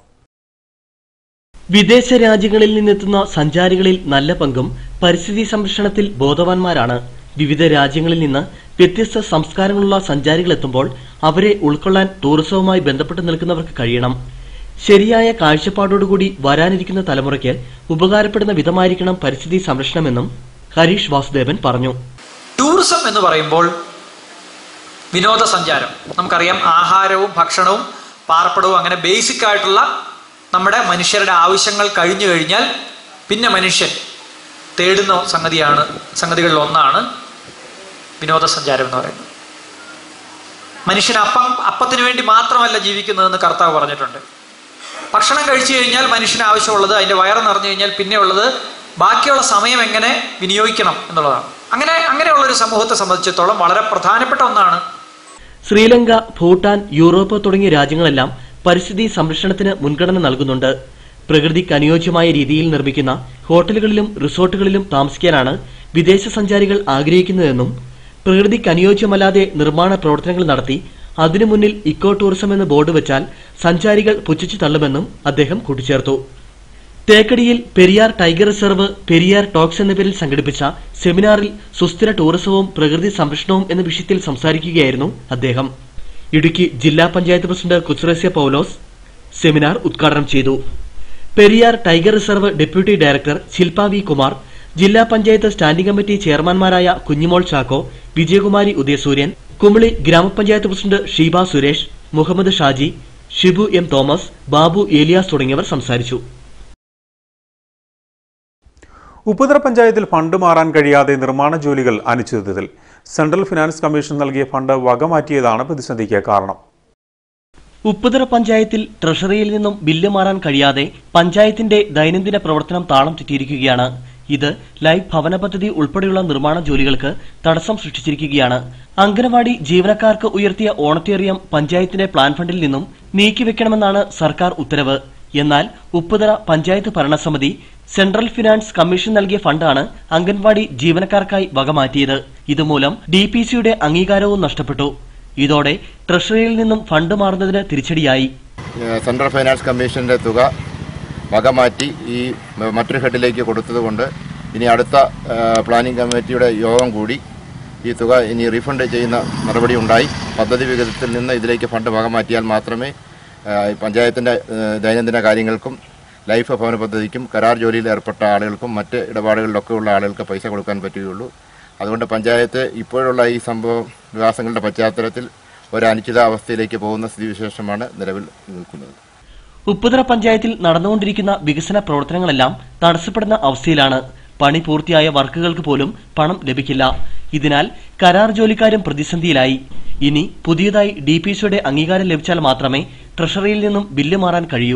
വിദേശ രാജ്യങ്ങളിൽ നിന്നെത്തുന്ന സഞ്ചാരികളിൽ നല്ല പങ്കും പരിസ്ഥിതി സംരക്ഷണത്തിൽ ബോധവാന്മാരാണ് വിവിധ രാജ്യങ്ങളിൽ നിന്ന് വ്യത്യസ്ത സംസ്കാരങ്ങളുള്ള സഞ്ചാരികൾ എത്തുമ്പോൾ അവരെ ഉൾക്കൊള്ളാൻ ടൂറിസവുമായി ബന്ധപ്പെട്ട് നിൽക്കുന്നവർക്ക് കഴിയണം ശരിയായ കാഴ്ചപ്പാടോടുകൂടി വരാനിരിക്കുന്ന തലമുറയ്ക്ക് ഉപകാരപ്പെടുന്ന വിധമായിരിക്കണം പരിസ്ഥിതി സംരക്ഷണമെന്നും ഹരീഷ് വാസുദേവൻ പറഞ്ഞു ടൂറിസം എന്ന് പറയുമ്പോൾ വിനോദസഞ്ചാരം നമുക്കറിയാം ആഹാരവും ഭക്ഷണവും പാർപ്പിടവും അങ്ങനെ ബേസിക് ആയിട്ടുള്ള നമ്മുടെ മനുഷ്യരുടെ ആവശ്യങ്ങൾ കഴിഞ്ഞു കഴിഞ്ഞാൽ പിന്നെ മനുഷ്യൻ തേടുന്ന സംഗതിയാണ് സംഗതികളിൽ ഒന്നാണ് വിനോദസഞ്ചാരം എന്ന് പറയുന്നത് മനുഷ്യൻ അപ്പം അപ്പത്തിന് വേണ്ടി മാത്രമല്ല ജീവിക്കുന്നതെന്ന് കർത്താവ് പറഞ്ഞിട്ടുണ്ട് ഭക്ഷണം കഴിച്ചു കഴിഞ്ഞാൽ മനുഷ്യന് ആവശ്യമുള്ളത് അതിൻ്റെ വയറ് നിറഞ്ഞു കഴിഞ്ഞാൽ പിന്നെയുള്ളത് ബാക്കിയുള്ള സമയം എങ്ങനെ വിനിയോഗിക്കണം എന്നുള്ളതാണ് അങ്ങനെ അങ്ങനെയുള്ള ഒരു സമൂഹത്തെ സംബന്ധിച്ചിടത്തോളം വളരെ പ്രധാനപ്പെട്ട ഒന്നാണ് ശ്രീലങ്ക ഭൂട്ടാൻ യൂറോപ്പ് തുടങ്ങിയ രാജ്യങ്ങളെല്ലാം പരിസ്ഥിതി സംരക്ഷണത്തിന് മുൻഗണന നൽകുന്നുണ്ട് പ്രകൃതിക്ക് അനുയോജ്യമായ രീതിയിൽ നിർമ്മിക്കുന്ന ഹോട്ടലുകളിലും റിസോർട്ടുകളിലും താമസിക്കാനാണ് വിദേശ സഞ്ചാരികൾ ആഗ്രഹിക്കുന്നതെന്നും പ്രകൃതിക്ക് അനുയോജ്യമല്ലാതെ നിർമ്മാണ പ്രവർത്തനങ്ങൾ നടത്തി അതിനു മുന്നിൽ ഇക്കോ ടൂറിസം എന്ന് ബോർഡ് വെച്ചാൽ സഞ്ചാരികൾ പുച്ഛിച്ചു തള്ളുമെന്നും അദ്ദേഹം കൂട്ടിച്ചേർത്തു തേക്കടിയിൽ Periyar tiger reserve Periyar talks എന്ന പേരിൽ സംഘടിപ്പിച്ച സെമിനാറിൽ സുസ്ഥിര ടൂറിസവും പ്രകൃതി സംരക്ഷണവും എന്ന വിഷയത്തിൽ സംസാരിക്കുകയായിരുന്നു അദ്ദേഹം ഇടുക്കി ജില്ലാ പഞ്ചായത്ത് പ്രസിഡന്റ് കുച്ചുറസ്യ പൌലോസ് സെമിനാർ ഉദ്ഘാടനം ചെയ്തു Periyar tiger reserve deputy director Shilpa V Kumar ജില്ലാ പഞ്ചായത്ത് സ്റ്റാൻഡിംഗ് കമ്മിറ്റി ചെയർമാൻമാരായ കുഞ്ഞിമോൾ ചാക്കോ വിജയകുമാരി ഉദയസൂര്യൻ കുമിളി ഗ്രാമപഞ്ചായത്ത് പ്രസിഡന്റ് ഷീബ സുരേഷ് മുഹമ്മദ് ഷാജി ഷിബു എം തോമസ് ബാബു ഏലിയാസ് തുടങ്ങിയവർ സംസാരിച്ചു ഉപ്പുതറ പഞ്ചായത്തിൽ ഫണ്ട് മാറാൻ കഴിയാതെ നിർമ്മാണ ജോലികൾ അനിശ്ചിതത്വത്തിൽ സെൻട്രൽ ഫിനാൻസ് കമ്മീഷൻ നൽകിയ ഫണ്ട് വകമാറ്റിയതാണ് പ്രതിസന്ധിക്ക് കാരണം ഉപ്പുതറ പഞ്ചായത്തിൽ ട്രഷറിയിൽ നിന്നും ബില്ല് മാറാൻ കഴിയാതെ പഞ്ചായത്തിന്റെ ദൈനംദിന പ്രവർത്തനം താളം തെറ്റിയിരിക്കുകയാണ് ഇത് ലൈഫ് ഭവന പദ്ധതി ഉൾപ്പെടെയുള്ള നിർമ്മാണ ജോലികൾക്ക് തടസ്സം സൃഷ്ടിച്ചിരിക്കുകയാണ് അംഗനവാടി ജീവനക്കാർക്ക് ഉയർത്തിയ ഓണത്തേറിയം പഞ്ചായത്തിന്റെ പ്ലാൻ ഫണ്ടിൽ നിന്നും നീക്കിവെക്കണമെന്നാണ് സർക്കാർ ഉത്തരവ് എന്നാൽ ഉപ്പുതറ പഞ്ചായത്ത് ഭരണസമിതി സെൻട്രൽ ഫിനാൻസ് കമ്മീഷൻ നൽകിയ ഫണ്ടാണ് അംഗൻവാടി ജീവനക്കാർക്കായി വകമാറ്റിയത് ഇതുമൂലം ഡി പി സിയുടെ അംഗീകാരവും നഷ്ടപ്പെട്ടു ഇതോടെ ട്രഷറിയിൽ നിന്നും ഫണ്ട് മാറുന്നതിന് തിരിച്ചടിയായി ഏഹ് സെൻട്രൽ ഫൈനാൻസ് കമ്മീഷന്റെ തുക വകമാറ്റി ഈ മറ്റൊരു ഹെഡിലേക്ക് കൊടുത്തതുകൊണ്ട് ഇനി അടുത്ത ഏഹ് പ്ലാനിംഗ് കമ്മിറ്റിയുടെ യോഗം കൂടി ഈ തുക ഇനി റീഫണ്ട് ചെയ്യുന്ന നടപടി ഉണ്ടായി പദ്ധതി വികസനത്തിൽ നിന്ന് ഇതിലേക്ക് ഫണ്ട് വകമാറ്റിയാൽ മാത്രമേ ഏഹ് പഞ്ചായത്തിൻ്റെ ഏഹ് ദൈനംദിന കാര്യങ്ങൾക്കും ലൈഫ് ഭവന പദ്ധതിക്കും കരാർ ജോലിയിൽ ഏർപ്പെട്ട ആളുകൾക്കും മറ്റ് ഇടപാടുകളിലൊക്കെ ഉള്ള ആളുകൾക്ക് പൈസ കൊടുക്കാൻ പറ്റുകയുള്ളൂ അതുകൊണ്ട് പഞ്ചായത്ത് ഇപ്പോഴുള്ള ഈ സംഭവ വികാസങ്ങളുടെ പശ്ചാത്തലത്തിൽ ഒരു അനിശ്ചിതാവസ്ഥയിലേക്ക് പോകുന്ന സ്ഥിതിവിശേഷമാണ് നിലവിൽ നിൽക്കുന്നത് ഉപ്പുതറ പഞ്ചായത്തിൽ നടന്നുകൊണ്ടിരിക്കുന്ന വികസന പ്രവർത്തനങ്ങളെല്ലാം തടസ്സപ്പെടുന്ന അവസ്ഥയിലാണ് പണി പൂർത്തിയായ വർക്കുകൾക്ക് പോലും പണം ലഭിക്കില്ല ഇതിനാൽ കരാർ ജോലിക്കാരും പ്രതിസന്ധിയിലായി ഇനി പുതിയതായി ഡി പി സിയുടെ അംഗീകാരം ലഭിച്ചാൽ മാത്രമേ ട്രഷറിയിൽ നിന്നും ബില്ല് മാറാൻ കഴിയൂ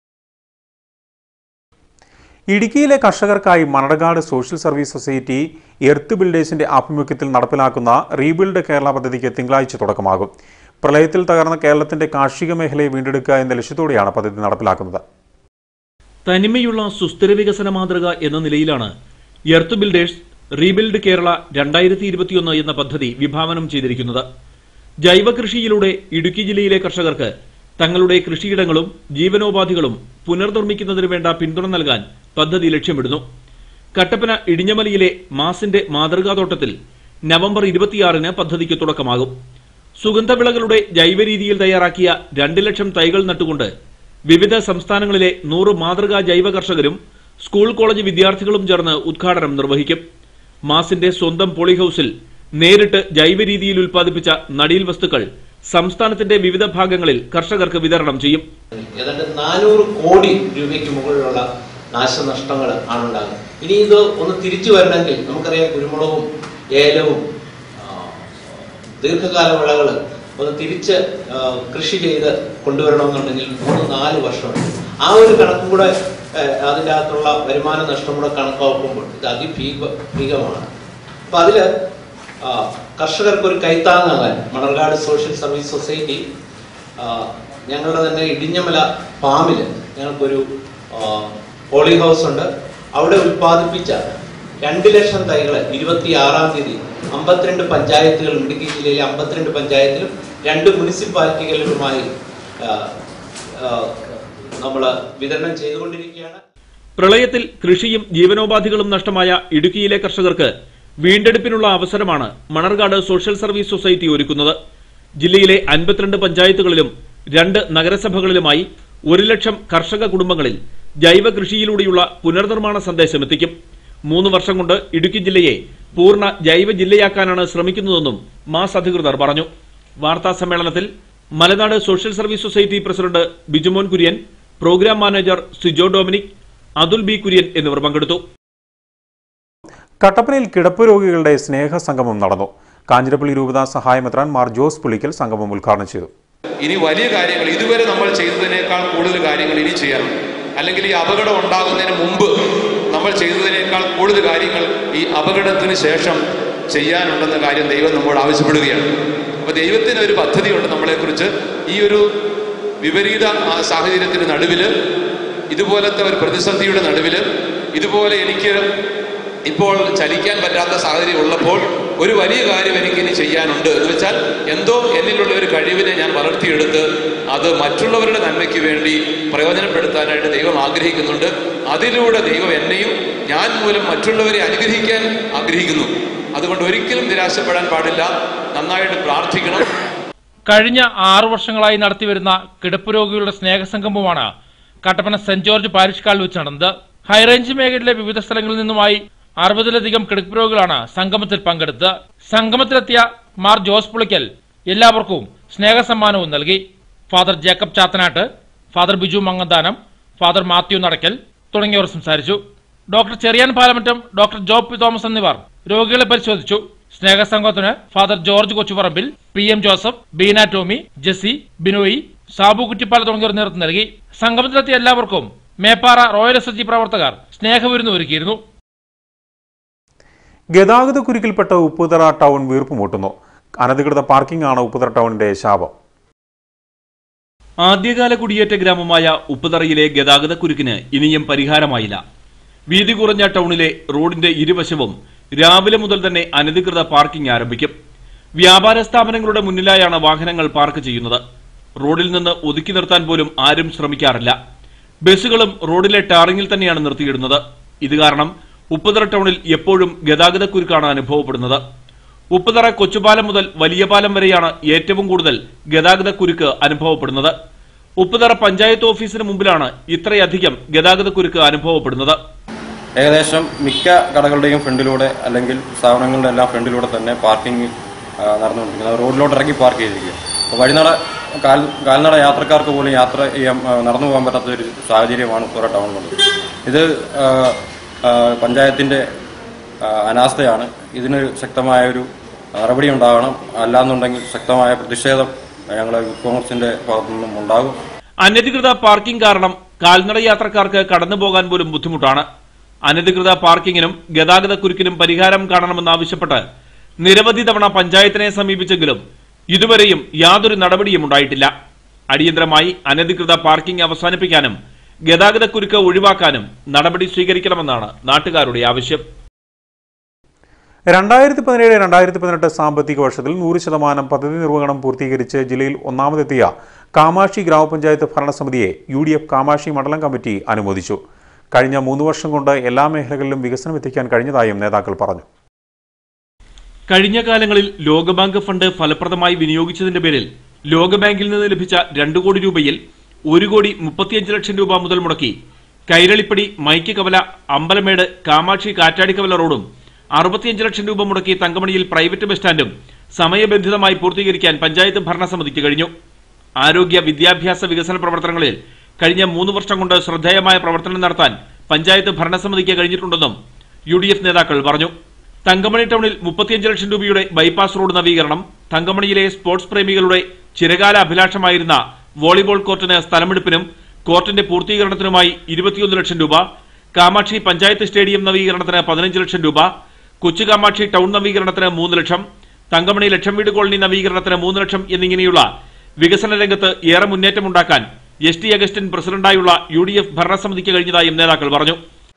ഇടുക്കിയിലെ കർഷകർക്കായി Manadakad social service society earth ബിൽഡേഴ്സിന്റെ ആഭിമുഖ്യത്തിൽ നടപ്പിലാക്കുന്ന റീബിൽഡ് കേരള പദ്ധതിക്ക് തിങ്കളാഴ്ച തുടക്കമാകും പ്രളയത്തിൽ തകർന്ന കേരളത്തിന്റെ കാർഷിക മേഖലയെ വീണ്ടെടുക്കുക എന്ന ലക്ഷ്യത്തോടെയാണ് പദ്ധതി നടപ്പിലാക്കുന്നത് തനിമയുള്ള സുസ്ഥിര വികസന മാതൃക എന്ന നിലയിലാണ് എർത്ത് ബിൽഡേഴ്സ് റീബിൽഡ് കേരള രണ്ടായിരത്തി ഇരുപത്തിയൊന്ന് എന്ന പദ്ധതി വിഭാവനം ചെയ്തിരിക്കുന്നത് ജൈവ കൃഷിയിലൂടെ ഇടുക്കി ജില്ലയിലെ കർഷകർക്ക് തങ്ങളുടെ കൃഷിയിടങ്ങളും ജീവനോപാധികളും പുനർനിർമ്മിക്കുന്നതിന് വേണ്ട പിന്തുണ നൽകാൻ പദ്ധതി ലക്ഷ്യമിടുന്നു കട്ടപ്പന ഇടിഞ്ഞമലിയിലെ മാസിന്റെ മാതൃകാതോട്ടത്തിൽ നവംബർ ഇരുപത്തിയാറിന് പദ്ധതിക്ക് തുടക്കമാകും സുഗന്ധവിളകളുടെ ജൈവരീതിയിൽ തയ്യാറാക്കിയ രണ്ട് ലക്ഷം തൈകൾ നട്ടുകൊണ്ട് വിവിധ സംസ്ഥാനങ്ങളിലെ നൂറ് മാതൃകാ ജൈവ കർഷകരും സ്കൂൾ കോളേജ് വിദ്യാർത്ഥികളും ചേർന്ന് ഉദ്ഘാടനം നിർവഹിക്കും മാസിന്റെ സ്വന്തം പോളി ഹൌസിൽ നേരിട്ട് ജൈവ രീതിയിൽ ഉൽപ്പാദിപ്പിച്ച നടീൽ വസ്തുക്കൾ സംസ്ഥാനത്തിന്റെ വിവിധ ഭാഗങ്ങളിൽ കർഷകർക്ക് വിതരണം ചെയ്യും ഏതാണ്ട് നാനൂറ് കോടി രൂപയ്ക്ക് മുകളിലുള്ള നാശനഷ്ടങ്ങൾ ആണ് ഉണ്ടാകുന്നത് ഇനി ഇത് ഒന്ന് തിരിച്ചു വരണമെങ്കിൽ നമുക്കറിയാം കുരുമുളകും ഏലവും ആ, ദീർഘകാല വിളകൾ ഒന്ന് തിരിച്ച് ആ, കൃഷി ചെയ്ത് കൊണ്ടുവരണമെന്നുണ്ടെങ്കിൽ മൂന്ന് നാല് വർഷമുണ്ട് ആ ഒരു കണക്കും കൂടെ ആ, അതിൻ്റെ അകത്തുള്ള വരുമാന നഷ്ടം കൂടെ കണക്കാക്കുമ്പോൾ ഇത് അതിഭീകമാണ് അപ്പൊ അതില് ആ, കർഷകർക്ക് ഒരു കൈത്താങ്ങാകാൻ മണർകാട് സോഷ്യൽ സർവീസ് സൊസൈറ്റി ആ, ഞങ്ങളുടെ തന്നെ ഇടിഞ്ഞമല ഫാമിൽ ഞങ്ങൾക്കൊരു ആ, പോളി ഹൗസ് ഉണ്ട് അവിടെ ഉൽപ്പാദിപ്പിച്ച രണ്ട് ലക്ഷം തൈകൾ ഇരുപത്തി ആറാം തീയതി അമ്പത്തിരണ്ട് പഞ്ചായത്തുകളും ഇടുക്കി ജില്ലയിലെ അമ്പത്തിരണ്ട് പഞ്ചായത്തിലും രണ്ട് മുനിസിപ്പാലിറ്റികളിലുമായി നമ്മൾ വിതരണം ചെയ്തുകൊണ്ടിരിക്കുകയാണ് പ്രളയത്തിൽ കൃഷിയും ജീവനോപാധികളും നഷ്ടമായ ഇടുക്കിയിലെ കർഷകർക്ക് വീണ്ടെടുപ്പിനുള്ള അവസരമാണ് മണർകാട് സോഷ്യൽ സർവീസ് സൊസൈറ്റി ഒരുക്കുന്നത് ജില്ലയിലെ അൻപത്തിരണ്ട് പഞ്ചായത്തുകളിലും രണ്ട് നഗരസഭകളിലുമായി ഒരു ലക്ഷം കർഷക കുടുംബങ്ങളിൽ ജൈവ കൃഷിയിലൂടെയുള്ള പുനർനിർമ്മാണ സന്ദേശം എത്തിക്കും മൂന്ന് വർഷം കൊണ്ട് ഇടുക്കി ജില്ലയെ പൂർണ്ണ ജൈവ ജില്ലയാക്കാനാണ് ശ്രമിക്കുന്നതെന്നും മാസ് അധികൃതർ പറഞ്ഞു വാർത്താ സമ്മേളനത്തിൽ Malanad social service society president Bijumon Kurian programme manager Sijo Dominic Athul B Kurian എന്നിവർ പങ്കെടുത്തു കട്ടപ്പനയിൽ കിടപ്പ് രോഗികളുടെ സ്നേഹസംഗമം നടന്നു കാഞ്ഞിരപ്പള്ളി രൂപതാ സഹായമെത്രാൻ മാർ ജോസ് പുളിക്കൽ സംഗമം ഉദ്ഘാടനം ചെയ്തു ഇനി വലിയ കാര്യങ്ങൾ ഇതുവരെ നമ്മൾ ചെയ്തതിനേക്കാൾ കൂടുതൽ കാര്യങ്ങൾ ഇനി ചെയ്യണം അല്ലെങ്കിൽ ഈ അപകടം ഉണ്ടാകുന്നതിന് മുമ്പ് നമ്മൾ ചെയ്തതിനേക്കാൾ കൂടുതൽ കാര്യങ്ങൾ ഈ അപകടത്തിന് ശേഷം ചെയ്യാനുണ്ടെന്ന കാര്യം ദൈവം നമ്മോട് ആവശ്യപ്പെടുകയാണ് അപ്പോൾ ദൈവത്തിന് ഒരു പദ്ധതിയുണ്ട് നമ്മളെക്കുറിച്ച് ഈ ഒരു വിപരീത ആ, സാഹചര്യത്തിന് നടുവിൽ ഇതുപോലത്തെ ഒരു പ്രതിസന്ധിയുടെ നടുവിൽ ഇതുപോലെ എനിക്ക് ഇപ്പോൾ ചലിക്കാൻ പറ്റാത്ത സാഹചര്യം ഉള്ളപ്പോൾ ഒരു വലിയ കാര്യം എനിക്ക് ഇനി ചെയ്യാനുണ്ട് എന്ന് വെച്ചാൽ എന്തോ എന്നിലുള്ള ഒരു കഴിവിനെ ഞാൻ വളർത്തിയെടുത്ത് അത് മറ്റുള്ളവരുടെ നന്മയ്ക്ക് വേണ്ടി പ്രയോജനപ്പെടുത്താനായിട്ട് ദൈവം ആഗ്രഹിക്കുന്നുണ്ട് അതിലൂടെ ദൈവം എന്നെയും ഞാൻ മൂലം മറ്റുള്ളവരെ അനുഗ്രഹിക്കാൻ ആഗ്രഹിക്കുന്നു അതുകൊണ്ട് ഒരിക്കലും നിരാശപ്പെടാൻ പാടില്ല നന്നായിട്ട് പ്രാർത്ഥിക്കണം കഴിഞ്ഞ ആറു വർഷങ്ങളായി നടത്തിവരുന്ന കിടപ്പ് രോഗികളുടെ സ്നേഹസംഗമമാണ് കട്ടപ്പന സെന്റ് ജോർജ് പാരിഷ് കാളിൽ വെച്ച് നടന്നത് ഹൈറേഞ്ച് മേഖലയിലെ വിവിധ സ്ഥലങ്ങളിൽ നിന്നുമായി അറുപതിലധികം കിടപ്പ് രോഗികളാണ് സംഗമത്തിൽ പങ്കെടുത്തത് സംഗമത്തിലെത്തിയ മാർ ജോസ് പുളിക്കൽ എല്ലാവർക്കും സ്നേഹസമ്മാനവും നൽകി father Jacob Chathanatt father Biju Manganthanam father Mathew Nadackal തുടങ്ങിയവർ സംസാരിച്ചു doctor Cherian Palamattam doctor Job P Thomas എന്നിവർ രോഗികളെ പരിശോധിച്ചു സ്നേഹസംഘത്തിന് father George Kochuparambil P M Joseph Beena Tomy Jessy Binoy Sabu Kuttippala തുടങ്ങിയവർ നേതൃത്വം നൽകി സംഗമത്തിലെത്തിയ എല്ലാവർക്കും Meppara royal S S G പ്രവർത്തകർ സ്നേഹവിരുന്ന് ഒരുക്കിയിരുന്നു ഗതാഗത കുരുക്കിൽപ്പെട്ട ഉപ്പുതറ ടൗൺ വീർപ്പുമുട്ടുന്നു അനധികൃത പാർക്കിംഗ് ആണ് ഉപ്പുതറ ടൗണിന്റെ ശാപം ആദ്യകാല കുടിയേറ്റ ഗ്രാമമായ ഉപ്പുതറയിലെ ഗതാഗത കുരുക്കിന് ഇനിയും പരിഹാരമായില്ല വീതി കുറഞ്ഞ ടൗണിലെ റോഡിന്റെ ഇരുവശവും രാവിലെ മുതൽ തന്നെ അനധികൃത പാർക്കിംഗ് ആരംഭിക്കും വ്യാപാര സ്ഥാപനങ്ങളുടെ മുന്നിലായാണ് വാഹനങ്ങൾ പാർക്ക് ചെയ്യുന്നത് റോഡിൽ നിന്ന് ഒതുക്കി നിർത്താൻ പോലും ആരും ശ്രമിക്കാറില്ല ബസ്സുകളും റോഡിലെ ടാറിങ്ങിൽ തന്നെയാണ് നിർത്തിയിടുന്നത് ഇത് കാരണം ഉപ്പുതറ ടൗണിൽ എപ്പോഴും ഗതാഗത കുരുക്കാണ് അനുഭവപ്പെടുന്നത് ഉപ്പുതറ കൊച്ചുപാലം മുതൽ വലിയ പാലം വരെയാണ് ഏറ്റവും കൂടുതൽ ഗതാഗത കുരുക്ക് അനുഭവപ്പെടുന്നത് ഉപ്പുതറ പഞ്ചായത്ത് ഓഫീസിന് മുമ്പിലാണ് ഇത്രയധികം ഗതാഗത കുരുക്ക് അനുഭവപ്പെടുന്നത് ഏകദേശം മിക്ക കടകളുടെയും ഫ്രണ്ടിലൂടെ അല്ലെങ്കിൽ സ്ഥാപനങ്ങളുടെ എല്ലാം ഫ്രണ്ടിലൂടെ തന്നെ പാർക്കിംഗ് ആ, നടന്നുകൊണ്ടിരിക്കുന്നത് അത് റോഡിലോട്ട് ഇറങ്ങി പാർക്ക് ചെയ്തിരിക്കുക അപ്പോൾ വഴിനട കാൽ കാൽനട യാത്രക്കാർക്ക് പോലും യാത്ര ചെയ്യാൻ ആ, നടന്നു പോകാൻ പറ്റാത്ത ഒരു സാഹചര്യമാണ് ഉപ്പുറ ടൗണിലുള്ളത് ഇത് ആ, ആ, പഞ്ചായത്തിൻ്റെ ആ, അനാസ്ഥയാണ് ഇതിന് ശക്തമായ ഒരു നടപടി ഉണ്ടാകണം അല്ലാന്നുണ്ടെങ്കിൽ ശക്തമായ പ്രതിഷേധം ഞങ്ങൾ കോൺഗ്രസിൻ്റെ ഭാഗത്തു നിന്നും ഉണ്ടാകും അനധികൃത പാർക്കിംഗ് കാരണം കാൽനട യാത്രക്കാർക്ക് കടന്നുപോകാൻ പോലും ബുദ്ധിമുട്ടാണ് അനധികൃത പാർക്കിങ്ങിനും ഗതാഗത കുരുക്കിനും പരിഹാരം കാണണമെന്നാവശ്യപ്പെട്ട് നിരവധി തവണ പഞ്ചായത്തിനെ സമീപിച്ചെങ്കിലും ഇതുവരെയും യാതൊരു നടപടിയും ഉണ്ടായിട്ടില്ല അടിയന്തരമായി അനധികൃത പാർക്കിംഗ് അവസാനിപ്പിക്കാനും ഗതാഗത കുരുക്ക് ഒഴിവാക്കാനും നടപടി സ്വീകരിക്കണമെന്നാണ് നാട്ടുകാരുടെ ആവശ്യം രണ്ടായിരത്തി പതിനേഴ് രണ്ടായിരത്തി പതിനെട്ട് സാമ്പത്തിക വർഷത്തിൽ നൂറ് ശതമാനം പദ്ധതി നിർവഹണം പൂർത്തീകരിച്ച് ജില്ലയിൽ ഒന്നാമതെത്തിയ കാമാക്ഷി ഗ്രാമപഞ്ചായത്ത് ഭരണസമിതിയെ യു ഡി എഫ് കാമാക്ഷി മണ്ഡലം കമ്മിറ്റി അനുമോദിച്ചു കഴിഞ്ഞ മൂന്ന് വർഷം കൊണ്ട് എല്ലാ മേഖലകളിലും വികസനം എത്തിക്കാൻ കഴിഞ്ഞതായും നേതാക്കൾ പറഞ്ഞു കഴിഞ്ഞ കാലങ്ങളിൽ ലോകബാങ്ക് ഫണ്ട് ഫലപ്രദമായി വിനിയോഗിച്ചതിന്റെ പേരിൽ ലോകബാങ്കിൽ നിന്ന് ലഭിച്ച രണ്ടു കോടി രൂപയിൽ ഒരു കോടി മുപ്പത്തിയഞ്ച് ലക്ഷം രൂപ മുതൽ മുടക്കി കൈരളിപ്പടി മൈക്ക് കവല അമ്പലമേട് കാമാക്ഷി കാറ്റാടിക്കവല റോഡും അറുപത്തിയഞ്ച് ലക്ഷം രൂപ മുടക്കി തങ്കമണിയിൽ പ്രൈവറ്റ് ബസ് സ്റ്റാൻഡും സമയബന്ധിതമായി പൂർത്തീകരിക്കാൻ പഞ്ചായത്ത് ഭരണസമിതിക്ക് കഴിഞ്ഞു ആരോഗ്യ വിദ്യാഭ്യാസ വികസന പ്രവർത്തനങ്ങളിൽ കഴിഞ്ഞ മൂന്ന് വർഷം കൊണ്ട് ശ്രദ്ധേയമായ പ്രവർത്തനം നടത്താൻ പഞ്ചായത്ത് ഭരണസമിതിക്ക് കഴിഞ്ഞിട്ടുണ്ടെന്നും യു ഡി എഫ് നേതാക്കൾ പറഞ്ഞു തങ്കമണി ടൗണിൽ മുപ്പത്തിയഞ്ച് ലക്ഷം രൂപയുടെ ബൈപ്പാസ് റോഡ് നവീകരണം തങ്കമണിയിലെ സ്പോർട്സ് പ്രേമികളുടെ ചിരകാല അഭിലാഷമായിരുന്ന വോളിബോൾ കോർട്ടിന് സ്ഥലമെടുപ്പിനും കോർട്ടിന്റെ പൂർത്തീകരണത്തിനുമായി ഇരുപത്തിയൊന്ന് ലക്ഷം രൂപ കാമാക്ഷി പഞ്ചായത്ത് സ്റ്റേഡിയം നവീകരണത്തിന് പതിനഞ്ച് ലക്ഷം രൂപ കൊച്ചു കാമാക്ഷി ടൗൺ നവീകരണത്തിന് മൂന്ന് ലക്ഷം തങ്കമണി ലക്ഷം വീട് കോളനി നവീകരണത്തിന് മൂന്ന് ലക്ഷം എന്നിങ്ങനെയുള്ള വികസന രംഗത്ത് ഏറെ മുന്നേറ്റമുണ്ടാക്കാൻ എസ് ടി അഗസ്റ്റിൻ പ്രസിഡന്റായുള്ള യു ഡി എഫ് ഭരണസമിതിക്ക് കഴിഞ്ഞതായും നേതാക്കൾ പറഞ്ഞു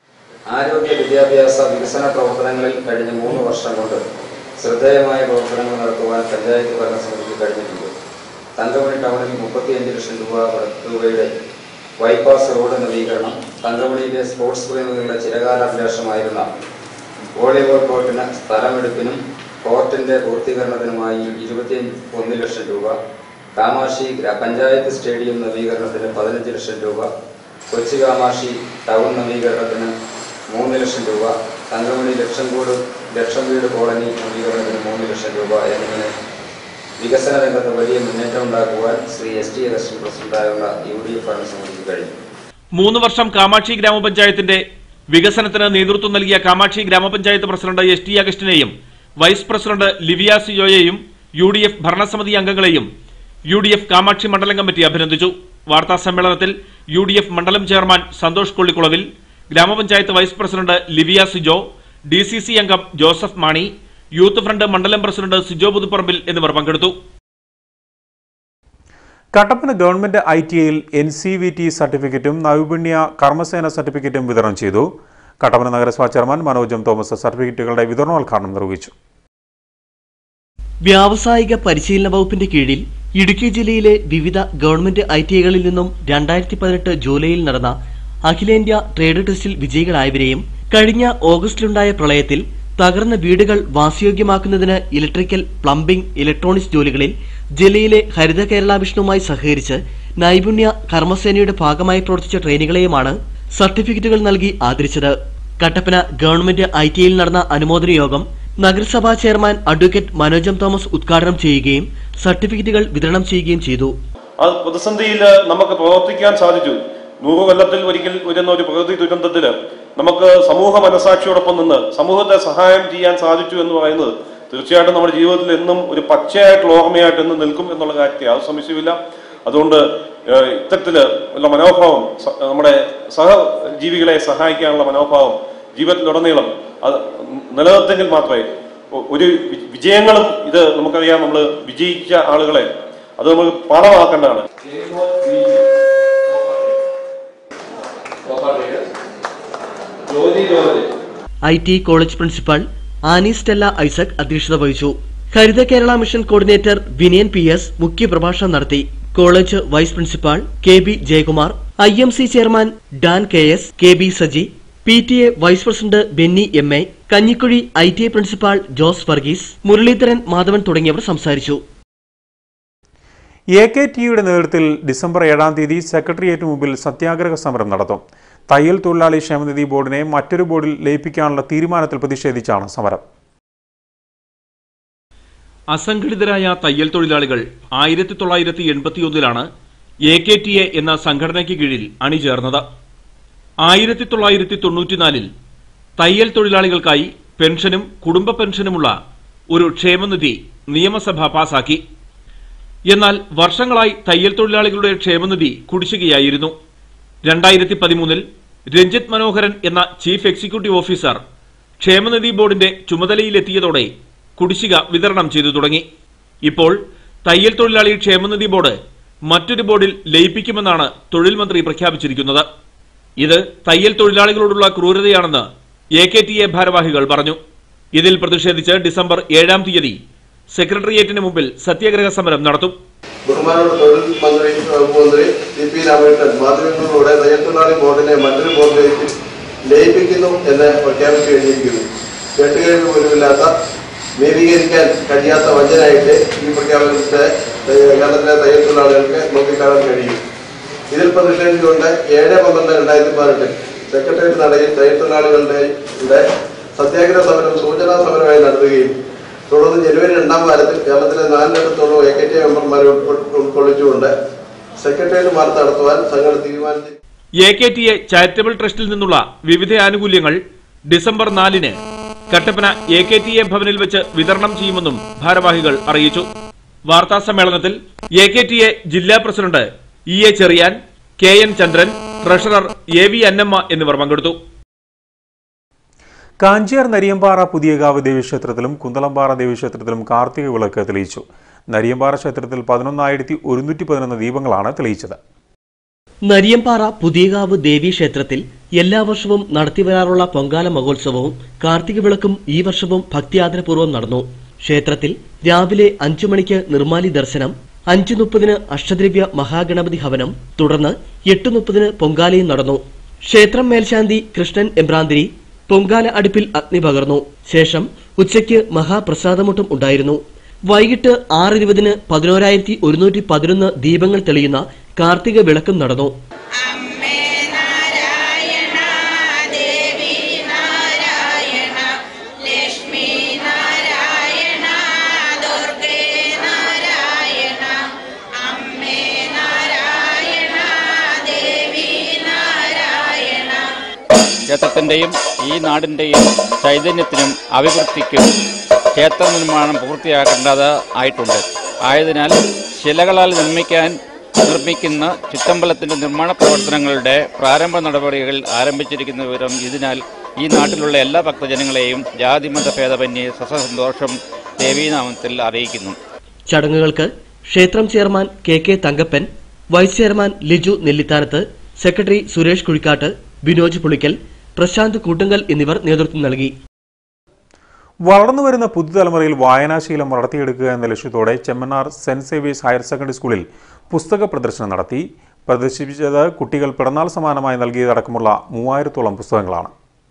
ആരോഗ്യ വിദ്യാഭ്യാസ വികസന പ്രവർത്തനങ്ങളിൽ കഴിഞ്ഞ മൂന്ന് വർഷം കൊണ്ട് ശ്രദ്ധേയമായ പ്രവർത്തനങ്ങൾ നടത്തുവാൻ പഞ്ചായത്ത് ഭരണസമിതിക്ക് കഴിഞ്ഞിട്ടുണ്ട് തങ്കമണി ടൗണിൽ മുപ്പത്തിയഞ്ച് ലക്ഷം രൂപ രൂപയുടെ ബൈപ്പാസ് റോഡ് നവീകരണം തങ്കമണിയിലെ സ്പോർട്സ് പ്രേമികളുടെ ചിരകാലാഭിലാഷമായിരുന്ന വോളിബോൾ കോർട്ടിന് സ്ഥലമെടുപ്പിനും കോർട്ടിന്റെ പൂർത്തീകരണത്തിനുമായി ഇരുപത്തി ഒന്ന് ലക്ഷം രൂപ കാമാക്ഷി ഗ്രാ- പഞ്ചായത്ത് സ്റ്റേഡിയം നവീകരണത്തിന് പതിനഞ്ച് ലക്ഷം രൂപ കൊച്ചി കാമാക്ഷി ടൗൺ നവീകരണത്തിന് മൂന്ന് ലക്ഷം രൂപ തങ്കമണി ലക്ഷം കൂട് ലക്ഷം വീട് കോളനി നവീകരണത്തിന് മൂന്ന് ലക്ഷം രൂപ എന്നിങ്ങനെ വികസന രംഗത്ത് വലിയ മുന്നേറ്റം ഉണ്ടാക്കുവാൻ ശ്രീ എസ് ടി അഗസ്റ്റിൻ പ്രസിഡന്റായുള്ള യു ഡി എഫ് ഭരണസമിതിക്ക് കഴിഞ്ഞു മൂന്ന് വർഷം കാമാക്ഷി ഗ്രാമപഞ്ചായത്തിന്റെ വികസനത്തിന് നേതൃത്വം നൽകിയ കാമാക്ഷി ഗ്രാമപഞ്ചായത്ത് പ്രസിഡന്റ് എസ് ടി അഗസ്റ്റിനെയും വൈസ് പ്രസിഡന്റ് ലിവിയ സിയോയെയും യു ഡി എഫ് ഭരണസമിതി അംഗങ്ങളെയും യു ഡി എഫ് കാമാക്ഷി മണ്ഡലം കമ്മിറ്റി അഭിനന്ദിച്ചു വാർത്താ സമ്മേളനത്തിൽ യു ഡി എഫ് മണ്ഡലം ചെയർമാൻ സന്തോഷ് കൊള്ളിക്കുളവിൽ ഗ്രാമപഞ്ചായത്ത് vice president Livia Sijo D C C അംഗം ജോസഫ് മാണി യൂത്ത് ഫ്രണ്ട് മണ്ഡലം പ്രസിഡന്റ് സിജോ പുതുപ്പറമ്പിൽ എന്നിവർ പങ്കെടുത്തു കട്ടപ്പന ഗവൺമെന്റ് ഐ ടി ഐയിൽ എൻ സി വി ടി സർട്ടിഫിക്കറ്റും നൈപുണ്യ കർമ്മസേന സർട്ടിഫിക്കറ്റും വിതരണം ചെയ്തു കട്ടപ്പന നഗരസഭാ ചെയർമാൻ മനോജ് എം തോമസ് സർട്ടിഫിക്കറ്റുകളുടെ വിതരണോദ്ഘാടനം നിർവഹിച്ചു വ്യാവസായിക പരിശീലന വകുപ്പിന്റെ കീഴിൽ ഇടുക്കി ജില്ലയിലെ വിവിധ ഗവൺമെന്റ് ഐ ടി ഐകളിൽ നിന്നും രണ്ടായിരത്തി പതിനെട്ട് ജൂലൈയിൽ നടന്ന അഖിലേന്ത്യാ ട്രേഡ് ടെസ്റ്റിൽ വിജയികളായവരെയും കഴിഞ്ഞ ഓഗസ്റ്റിലുണ്ടായ പ്രളയത്തിൽ തകർന്ന വീടുകൾ വാസയോഗ്യമാക്കുന്നതിന് ഇലക്ട്രിക്കൽ പ്ലംബിംഗ് ഇലക്ട്രോണിക്സ് ജോലികളിൽ ജില്ലയിലെ ഹരിത കേരള മിഷനുമായി സഹകരിച്ച് നൈപുണ്യ കർമ്മസേനയുടെ ഭാഗമായി പ്രവർത്തിച്ച ട്രെയിനികളെയുമാണ് സർട്ടിഫിക്കറ്റുകൾ നൽകി ആദരിച്ചത് കട്ടപ്പന ഗവൺമെന്റ് ഐ ടി ഐയിൽ നടന്ന അനുമോദന യോഗം നഗരസഭാ ചെയർമാൻ അഡ്വക്കേറ്റ് മനോജം തോമസ് ഉദ്ഘാടനം ചെയ്യുകയും സർട്ടിഫിക്കറ്റുകൾ വിതരണം ചെയ്യുകയും ചെയ്തു ആ പ്രതിസന്ധിയിൽ നമുക്ക് പ്രവർത്തിക്കാൻ സാധിച്ചു നൂറ് കൊല്ലത്തിൽ ഒരിക്കൽ വരുന്ന ഒരു പ്രകൃതി ദുരന്തത്തിൽ നമുക്ക് സമൂഹ മനസാക്ഷിയോടൊപ്പം നിന്ന് സമൂഹത്തെ സഹായം ചെയ്യാൻ സാധിച്ചു എന്ന് പറയുന്നത് തീർച്ചയായിട്ടും നമ്മുടെ ജീവിതത്തിൽ എന്നും ഒരു പച്ചയായിട്ടുള്ള ഓർമ്മയായിട്ട് എന്നും നിൽക്കും എന്നുള്ള കാര്യത്തിൽ യാതൊരു സംശയമില്ല അതുകൊണ്ട് ഏഹ്, ഇത്തരത്തില് ഉള്ള മനോഭാവം സ- നമ്മുടെ സഹജീവികളെ സഹായിക്കാനുള്ള മനോഭാവം ജീവിതത്തിലുടനീളം അത് നിലനിർത്തിയെങ്കിൽ മാത്രമേ ഒ- ഒരു വി- വിജയങ്ങളും ഇത് നമുക്കറിയാം നമ്മൾ വിജയിച്ച ആളുകളെ അത് നമ്മൾ പാഠമാക്കേണ്ടതാണ് I T college principal Annie Stella Isaac അധ്യക്ഷത വഹിച്ചു Haritha Kerala mission coordinator Vinayan P S മുഖ്യപ്രഭാഷണം നടത്തി college vice principal K B Jayakumar I M C chairman ഡാൻ K S K B Saji P T A vice president Benny M A Kanjikuzhi I T I principal Jose Varghese Muraleedharan Madhavan തുടങ്ങിയവർ സംസാരിച്ചു A K ടിയുടെ നേതൃത്വത്തിൽ December ഏഴാം തീയതി secretariat മുമ്പിൽ സത്യാഗ്രഹ സമരം നടത്തും തയ്യൽ തൊഴിലാളി ക്ഷേമനിധി ബോർഡിനെ മറ്റൊരു ബോർഡിൽ ലയിപ്പിക്കാനുള്ള തീരുമാനത്തിൽ പ്രതിഷേധിച്ചാണ് സമരം അസംഘടിതരായ തയ്യൽ തൊഴിലാളികൾ ആയിരത്തി തൊള്ളായിരത്തി എൺപത്തിയൊന്നിലാണ് എ കെ ടി എ എന്ന സംഘടനയ്ക്ക് കീഴിൽ അണിചേർന്നത് ആയിരത്തി തൊള്ളായിരത്തി തൊണ്ണൂറ്റിനാലിൽ തയ്യൽ തൊഴിലാളികൾക്കായി പെൻഷനും കുടുംബ പെൻഷനുമുള്ള ഒരു ക്ഷേമനിധി നിയമസഭ പാസാക്കി എന്നാൽ വർഷങ്ങളായി തയ്യൽ തൊഴിലാളികളുടെ ക്ഷേമനിധി കുടിശ്ശികയായിരുന്നു രണ്ടായിരത്തി പതിമൂന്നിൽ രഞ്ജിത് മനോഹരൻ എന്ന ചീഫ് എക്സിക്യൂട്ടീവ് ഓഫീസർ ക്ഷേമനിധി ബോർഡിന്റെ ചുമതലയിലെത്തിയതോടെ കുടിശ്ശിക വിതരണം ചെയ്തു തുടങ്ങി ഇപ്പോൾ തയ്യൽ തൊഴിലാളി ക്ഷേമനിധി ബോർഡ് മറ്റൊരു ബോർഡിൽ ലയിപ്പിക്കുമെന്നാണ് തൊഴിൽ മന്ത്രി പ്രഖ്യാപിച്ചിരിക്കുന്നത് ഇത് തയ്യൽ തൊഴിലാളികളോടുള്ള ക്രൂരതയാണെന്ന് എ കെ ടി എ ഭാരവാഹികൾ പറഞ്ഞു ഇതിൽ പ്രതിഷേധിച്ച് ഡിസംബർ ഏഴാം തീയതി സെക്രട്ടേറിയറ്റിന് മുമ്പിൽ സത്യാഗ്രഹ സമരം നടത്തും ബഹുമാനപ്പെട്ട തൊഴിൽ മന്ത്രി വകുപ്പ് മന്ത്രി സി പി രാമകൃഷ്ണൻ മാധ്യമങ്ങളിലൂടെ തയ്യൽത്തൊഴിലാളി ബോർഡിനെ മറ്റൊരു ബോർഡിലേക്ക് ലയിപ്പിക്കുന്നു എന്ന് പ്രഖ്യാപിച്ചു കഴിഞ്ഞിരിക്കുന്നു കേട്ടുകേൾവി പോലുമില്ലാത്ത നീതീകരിക്കാൻ കഴിയാത്ത വഞ്ചനായിട്ട് ഈ പ്രഖ്യാപനത്തെ കേരളത്തിലെ തയ്യൽത്തൊഴിലാളികൾക്ക് നോക്കിക്കാണാൻ കഴിയും ഇതിൽ പ്രതിഷേധിച്ചുകൊണ്ട് ഏഴ് പന്ത്രണ്ട് രണ്ടായിരത്തി പതിനെട്ടിൽ സെക്രട്ടേറിയറ്റ് നടയിൽ തയ്യൽത്തൊഴിലാളികളുടെ യുടെ സത്യാഗ്രഹ സമരം സൂചനാ സമരമായി നടത്തുകയും തുടർന്ന് ജനുവരി രണ്ടാം വാരത്തിൽ കേരളത്തിലെ നാലിനടുത്തോളം എ കെ ടി മെമ്പർമാരെ ഉൾക്കൊ- ഉൾക്കൊള്ളിച്ചുകൊണ്ട് സെക്രട്ടേറിയറ്റ് മാർച്ച് നടത്തുവാൻ സംഘടന തീരുമാനിച്ചു A K T A charitable ട്രസ്റ്റിൽ നിന്നുള്ള വിവിധ ആനുകൂല്യങ്ങൾ ഡിസംബർ നാലിന് Kattappana A K T A ഭവനിൽ വെച്ച് വിതരണം ചെയ്യുമെന്നും ഭാരവാഹികൾ അറിയിച്ചു വാർത്താ സമ്മേളനത്തിൽ എ കെ ടി എ ജില്ലാ president E A Cherian K N Chandran treasurer A V Annamma എന്നിവർ പങ്കെടുത്തു കാഞ്ചിയാർ നരിയമ്പാറ പുതിയകാവ് ദേവീക്ഷേത്രത്തിലും കുന്തളംപാറ ദേവീക്ഷേത്രത്തിലും കാർത്തിക വിളക്ക് തെളിയിച്ചു നരിയമ്പാറ ക്ഷേത്രത്തിൽ പതിനൊന്നായിരത്തി ഒരുന്നൂറ്റി പതിനൊന്ന് ദീപങ്ങളാണ് തെളിയിച്ചത് നരിയമ്പാറ പുതിയകാവ് ദേവീക്ഷേത്രത്തിൽ എല്ലാ വർഷവും നടത്തിവരാറുള്ള പൊങ്കാല മഹോത്സവവും കാർത്തിക വിളക്കും ഈ വർഷവും ഭക്തിയാദരപൂർവ്വം നടന്നു ക്ഷേത്രത്തിൽ രാവിലെ അഞ്ചു മണിക്ക് നിർമാലി ദർശനം അഞ്ചു മുപ്പതിന് അഷ്ടദ്രവ്യ മഹാഗണപതി ഹവനം തുടർന്ന് എട്ട് മുപ്പതിന് പൊങ്കാലയും നടന്നു ക്ഷേത്രം മേൽശാന്തി കൃഷ്ണൻ എമ്പ്രാന്തിരി പൊങ്കാല അടുപ്പിൽ അഗ്നി പകർന്നു ശേഷം ഉച്ചയ്ക്ക് മഹാപ്രസാദമുട്ടും ഉണ്ടായിരുന്നു വൈകിട്ട് ആറ് ഇരുപതിന് പതിനോരായിരത്തി ഒരുന്നൂറ്റി പതിനൊന്ന് ദീപങ്ങൾ തെളിയുന്ന കാർത്തിക വിളക്കും നടന്നു ക്ഷേത്രത്തിൻ്റെയും ഈ നാടിൻ്റെയും ചൈതന്യത്തിനും അഭിവൃദ്ധിക്കും ക്ഷേത്ര നിർമ്മാണം പൂർത്തിയാക്കേണ്ടത് ആയിട്ടുണ്ട് ആയതിനാൽ ശിലകളാൽ നിർമ്മിക്കാൻ നിർമ്മിക്കുന്ന ചിത്തമ്പലത്തിൻ്റെ നിർമ്മാണ പ്രവർത്തനങ്ങളുടെ പ്രാരംഭ നടപടികൾ ആരംഭിച്ചിരിക്കുന്ന വിവരം ഇതിനാൽ ഈ നാട്ടിലുള്ള എല്ലാ ഭക്തജനങ്ങളെയും ജാതിമത ഭേദമന്യേ സസന്തോഷം ദേവീനാമത്തിൽ അറിയിക്കുന്നു ചടങ്ങുകൾക്ക് ക്ഷേത്രം chairman K K Thankappan vice chairman Liju Nellithanath secretary Suresh Kuzhikkatt Binoj Pulickal Prashanth Koottunkal എന്നിവർ നേതൃത്വം നൽകി വളർന്നുവരുന്ന പുതുതലമുറയിൽ വായനാശീലം വളർത്തിയെടുക്കുക എന്ന ലക്ഷ്യത്തോടെ Chemmannar Saint Xavier's higher secondary സ്കൂളിൽ പുസ്തക പ്രദർശനം നടത്തി പ്രദർശിപ്പിച്ചത് കുട്ടികൾ പിറന്നാൾ സമ്മാനമായി നൽകിയതടക്കമുള്ള മൂവായിരത്തോളം പുസ്തകങ്ങളാണ്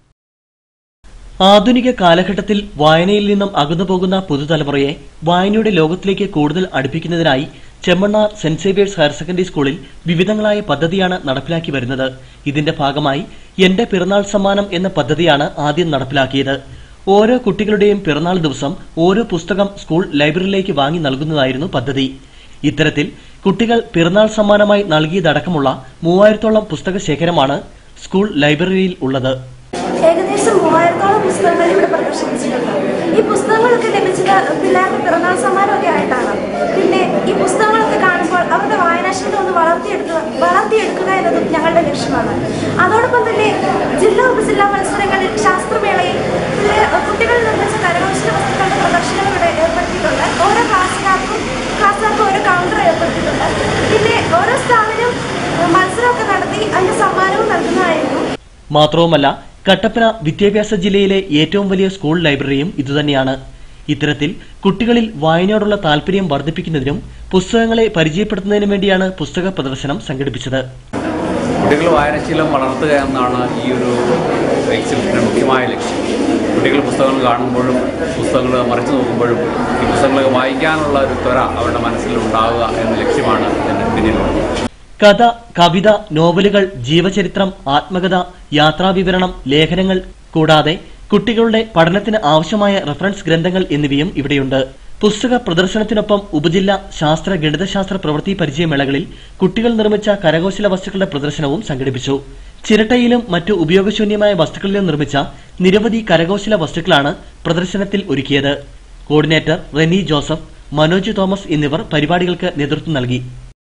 ആധുനിക കാലഘട്ടത്തിൽ വായനയിൽ നിന്നും അകന്നു പോകുന്ന പുതുതലമുറയെ വായനയുടെ ലോകത്തിലേക്ക് കൂടുതൽ അടുപ്പിക്കുന്നതിനായി Chemmannar Saint Xavier's higher secondary സ്കൂളിൽ വിവിധങ്ങളായ പദ്ധതിയാണ് നടപ്പിലാക്കി വരുന്നത് ഇതിന്റെ ഭാഗമായി എന്റെ പിറന്നാൾ സമ്മാനം എന്ന പദ്ധതിയാണ് ആദ്യം നടപ്പിലാക്കിയത് ഓരോ കുട്ടികളുടെയും പിറന്നാൾ ദിവസം ഓരോ പുസ്തകം സ്കൂൾ ലൈബ്രറിയിലേക്ക് വാങ്ങി നൽകുന്നതായിരുന്നു പദ്ധതി ഇത്തരത്തിൽ കുട്ടികൾ പിറന്നാൾ സമ്മാനമായി നൽകിയതടക്കമുള്ള മൂവായിരത്തോളം പുസ്തക ശേഖരമാണ് സ്കൂൾ ലൈബ്രറിയിൽ ഉള്ളത് ഏകദേശം മൂവായിരത്തോളം പുസ്തകങ്ങൾ ഇവിടെ പ്രദർശിപ്പിച്ചിട്ടുണ്ട് ഈ പുസ്തകങ്ങളൊക്കെ ലഭിച്ചത് പിള്ളേരുടെ പിറന്നാൾ സമ്മാനമൊക്കെ ആയിട്ടാണ് പിന്നെ ഈ പുസ്തകങ്ങളൊക്കെ കാണുമ്പോൾ അവരുടെ വായനാശീലം ഒന്ന് വളർത്തിയെടുക്കുക വളർത്തിയെടുക്കുക എന്നതും ഞങ്ങളുടെ ലക്ഷ്യമാണ് അതോടൊപ്പം തന്നെ ജില്ലാ ഉപജില്ലാ മത്സരങ്ങളിൽ ശാസ്ത്രമേളയിൽ പിള്ളേ- കുട്ടികൾ നിർമ്മിച്ച കരകൗശല വസ്തുക്കളുടെ പ്രദർശനം ഇവിടെ ഏർപ്പെടുത്തിയിട്ടുണ്ട് ഓരോ ക്ലാസ്സുകാർക്കും ക്ലാസ്സുകാർക്കും ഓരോ കൗണ്ടർ ഏർപ്പെടുത്തിയിട്ടുണ്ട് പിന്നെ ഓരോ സ്ഥാപനം മത്സരമൊക്കെ നടത്തി അതിന്റെ സമ്മാനവും നൽകുന്നതായിരുന്നു മാത്രവുമല്ല കട്ടപ്പന വിദ്യാഭ്യാസ ജില്ലയിലെ ഏറ്റവും വലിയ സ്കൂൾ ലൈബ്രറിയും ഇതുതന്നെയാണ് ഇത്തരത്തിൽ കുട്ടികളിൽ വായനയോടുള്ള താല്പര്യം വർദ്ധിപ്പിക്കുന്നതിനും പുസ്തകങ്ങളെ പരിചയപ്പെടുത്തുന്നതിനും വേണ്ടിയാണ് പുസ്തക പ്രദർശനം സംഘടിപ്പിച്ചത് കുട്ടികൾ വായനശീലം വളർത്തുക എന്നാണ് ഈ ഒരു എക്സിബിഷൻ്റെ മുഖ്യമായ ലക്ഷ്യം കുട്ടികൾ പുസ്തകങ്ങൾ കാണുമ്പോഴും പുസ്തകങ്ങൾ മറിച്ചു നോക്കുമ്പോഴും ഈ പുസ്തകങ്ങൾ വായിക്കാനുള്ള ഒരു ത്വര അവരുടെ മനസ്സിൽ ഉണ്ടാവുക എന്ന ലക്ഷ്യമാണ് ഇതിന് പിന്നിലുള്ളത് കഥ കവിത നോവലുകൾ ജീവചരിത്രം ആത്മകഥ യാത്രാവിവരണം ലേഖനങ്ങൾ കൂടാതെ കുട്ടികളുടെ പഠനത്തിന് ആവശ്യമായ റഫറൻസ് ഗ്രന്ഥങ്ങൾ എന്നിവയും ഇവിടെയുണ്ട് പുസ്തക പ്രദർശനത്തിനൊപ്പം ഉപജില്ല ശാസ്ത്ര ഗണിതശാസ്ത്ര പ്രവൃത്തി പരിചയമേളകളിൽ കുട്ടികൾ നിർമ്മിച്ച കരകൗശല വസ്തുക്കളുടെ പ്രദർശനവും സംഘടിപ്പിച്ചു ചിരട്ടയിലും മറ്റു ഉപയോഗശൂന്യമായ വസ്തുക്കളിലും നിർമ്മിച്ച നിരവധി കരകൗശല വസ്തുക്കളാണ് പ്രദർശനത്തിൽ ഒരുക്കിയത് coordinator Reni Joseph Manoj Thomas എന്നിവർ പരിപാടികൾക്ക് നേതൃത്വം നൽകി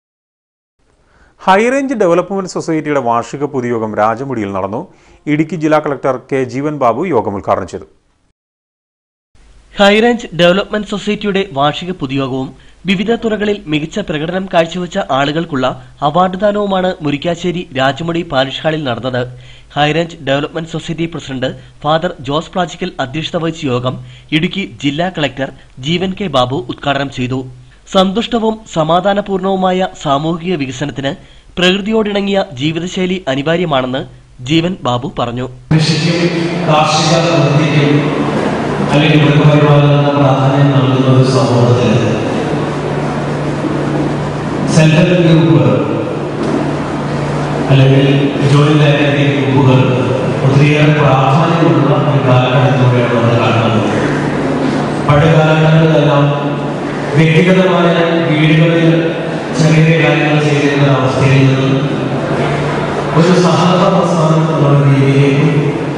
ഹൈറേഞ്ച് ഡെവലപ്മെന്റ് സൊസൈറ്റിയുടെ വാർഷിക പൊതുയോഗം രാജമുടിയിൽ നടന്നു ഇടുക്കി ജില്ലാ കളക്ടർ കെ ജീവൻ ബാബു യോഗം ഉദ്ഘാടനം ചെയ്തു ഹൈറേഞ്ച് ഡെവലപ്മെന്റ് സൊസൈറ്റിയുടെ വാർഷിക പൊതുയോഗവും വിവിധ തുറകളിൽ മികച്ച പ്രകടനം കാഴ്ചവെച്ച ആളുകൾക്കുള്ള അവാർഡ് ദാനവുമാണ് മുരിക്കാശ്ശേരി രാജമുടി പാലിഷ് ഹാളിൽ നടന്നത് high range development society president father Jose Plachickal അധ്യക്ഷത വഹിച്ച യോഗം ഇടുക്കി ജില്ലാ കളക്ടർ ജീവൻ കെ ബാബു ഉദ്ഘാടനം ചെയ്തു സന്തുഷ്ടവും സമാധാനപൂർണവുമായ സാമൂഹിക വികസനത്തിന് പ്രകൃതിയോടിണങ്ങിയ ജീവിതശൈലി അനിവാര്യമാണെന്ന് ജീവൻ ബാബു പറഞ്ഞു കൃഷിക്കും കാർഷിക വൃത്തിക്കും അല്ലെങ്കിൽ മൃഗപരിപാലന പ്രാധാന്യം നൽകുന്ന ഒരു സമൂഹത്തിൽ സെൽഫ് ഹെൽപ്പ് ഗ്രൂപ്പുകൾ അല്ലെങ്കിൽ ജോലിയിലായ ഗ്രൂപ്പുകൾ ഒത്തിരിയേറെ പ്രാധാന്യമുള്ള ഒരു കാലഘട്ടത്തിലൂടെയാണ് നമ്മൾ കാണുന്നത് പഴയ കാലഘട്ടങ്ങളിലെല്ലാം വ്യക്തിഗതമായ വീടുകളിൽ ചെറിയ ചെറിയ കാര്യങ്ങൾ ചെയ്തിരുന്ന അവസ്ഥയിൽ നിന്ന് ഒരു സഹകരണ പ്രസ്ഥാനം എന്നുള്ള രീതിയിലേക്ക്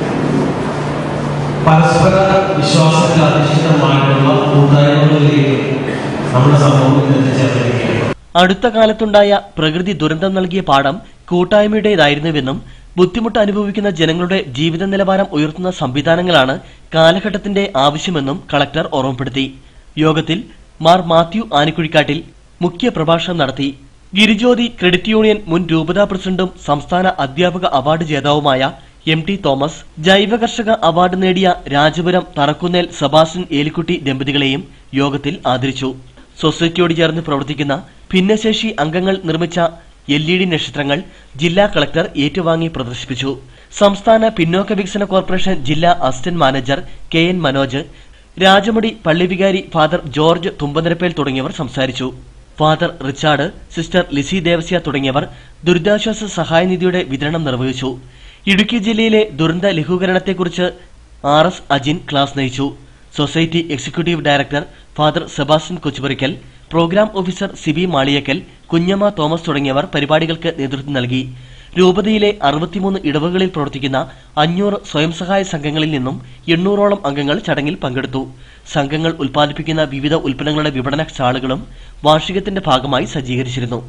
പരസ്പര വിശ്വാസത്തിൽ അധിഷ്ഠിതമായിട്ടുള്ള കൂട്ടായ്മകളിലേക്ക് നമ്മുടെ സമൂഹത്തിൽ എത്തിച്ചേർന്നിരിക്കുകയാണ് അടുത്ത കാലത്തുണ്ടായ പ്രകൃതി ദുരന്തം നൽകിയ പാഠം കൂട്ടായ്മയുടേതായിരുന്നുവെന്നും ബുദ്ധിമുട്ട് അനുഭവിക്കുന്ന ജനങ്ങളുടെ ജീവിത നിലവാരം ഉയർത്തുന്ന സംവിധാനങ്ങളാണ് കാലഘട്ടത്തിന്റെ ആവശ്യമെന്നും കളക്ടർ ഓർമ്മപ്പെടുത്തി യോഗത്തിൽ മാർ മാത്യു ആനിക്കുഴിക്കാട്ടിൽ മുഖ്യ പ്രഭാഷണം നടത്തി ഗിരിജ്യോതി ക്രെഡിറ്റ് യൂണിയൻ മുൻ രൂപതാ പ്രസിഡന്റും സംസ്ഥാന അധ്യാപക അവാർഡ് ജേതാവുമായ എം ടി തോമസ് ജൈവ കർഷക അവാർഡ് നേടിയ രാജപുരം തറക്കുന്നേൽ സബാസ്റ്റൻ ഏലിക്കുട്ടി ദമ്പതികളെയും യോഗത്തിൽ ആദരിച്ചു സൊസൈറ്റിയോട് ചേർന്ന് പ്രവർത്തിക്കുന്ന ഭിന്നശേഷി അംഗങ്ങൾ നിർമ്മിച്ച എൽ ഇ ഡി നക്ഷത്രങ്ങൾ ജില്ലാ കളക്ടർ ഏറ്റുവാങ്ങി പ്രദർശിപ്പിച്ചു സംസ്ഥാന പിന്നോക്ക വികസന കോർപ്പറേഷൻ ജില്ലാ assistant manager K N Manoj Rajamudi പള്ളിവികാരി ഫാദർ ജോർജ് തുമ്പനിരപ്പേൽ തുടങ്ങിയവർ സംസാരിച്ചു father Richard sister Lizzy Devasia തുടങ്ങിയവർ ദുരിതാശ്വാസ സഹായനിധിയുടെ വിതരണം നിർവഹിച്ചു ഇടുക്കി ജില്ലയിലെ ദുരന്ത ലഘൂകരണത്തെക്കുറിച്ച് ആർ എസ് അജിൻ ക്ലാസ് നയിച്ചു society executive director father Sebastian Kochuparickal programme officer Siby Maliyakkal Kunjamma Thomas തുടങ്ങിയവർ പരിപാടികൾക്ക് നേതൃത്വം നൽകി രൂപതയിലെ അറുപത്തിമൂന്ന് ഇടവകളിൽ പ്രവർത്തിക്കുന്ന അഞ്ഞൂറ് സ്വയം സഹായ സംഘങ്ങളിൽ നിന്നും എണ്ണൂറോളം അംഗങ്ങൾ ചടങ്ങിൽ പങ്കെടുത്തു സംഘങ്ങൾ ഉൽപ്പാദിപ്പിക്കുന്ന വിവിധ ഉൽപ്പന്നങ്ങളുടെ വിപണന സ്റ്റാളുകളും വാർഷികത്തിന്റെ ഭാഗമായി സജ്ജീകരിച്ചിരുന്നു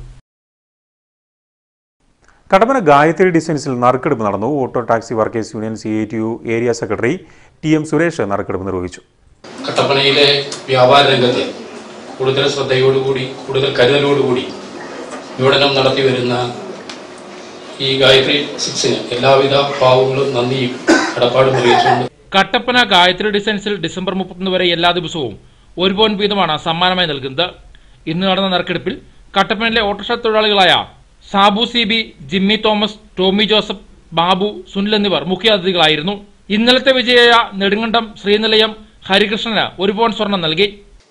കടമന ഗായത്രി ഡിസൈൻസിൽ നറുക്കെടുപ്പ് നടന്നു auto taxi workers union C I T U area secretary T M Suresh നറുക്കെടുപ്പ് നിർവഹിച്ചു കട്ടപ്പനയിലെ വ്യാപാര രംഗത്തെ കൂടുതൽ ശ്രദ്ധയോടുകൂടി കൂടുതൽ കരുതലോടുകൂടി വിപണനം നടത്തി വരുന്ന ഈ ഗായത്രി സിക്സിന് എല്ലാവിധ ഭാവങ്ങളും നന്ദിയും കടപ്പാടും അറിയിച്ചുകൊണ്ട് കട്ടപ്പന ഗായത്രി ഡിസൈൻസിൽ ഡിസംബർ മുപ്പത്തൊന്ന് വരെ എല്ലാ ദിവസവും ഒരു പോയിന്റ് വീതമാണ് സമ്മാനമായി നൽകുന്നത് ഇന്ന് നടന്ന നറുക്കെടുപ്പിൽ കട്ടപ്പനയിലെ ഓട്ടോറിക്ഷ തൊഴിലാളികളായ Sabu C B Jimmy Thomas Tommy Joseph Babu Sunil എന്നിവർ മുഖ്യാതിഥികളായിരുന്നു ഇന്നലത്തെ വിജയായ നെടുങ്കണ്ടം ശ്രീനിലയം ഹരികൃഷ്ണന് ഒരു പവൻ സ്വർണം നൽകി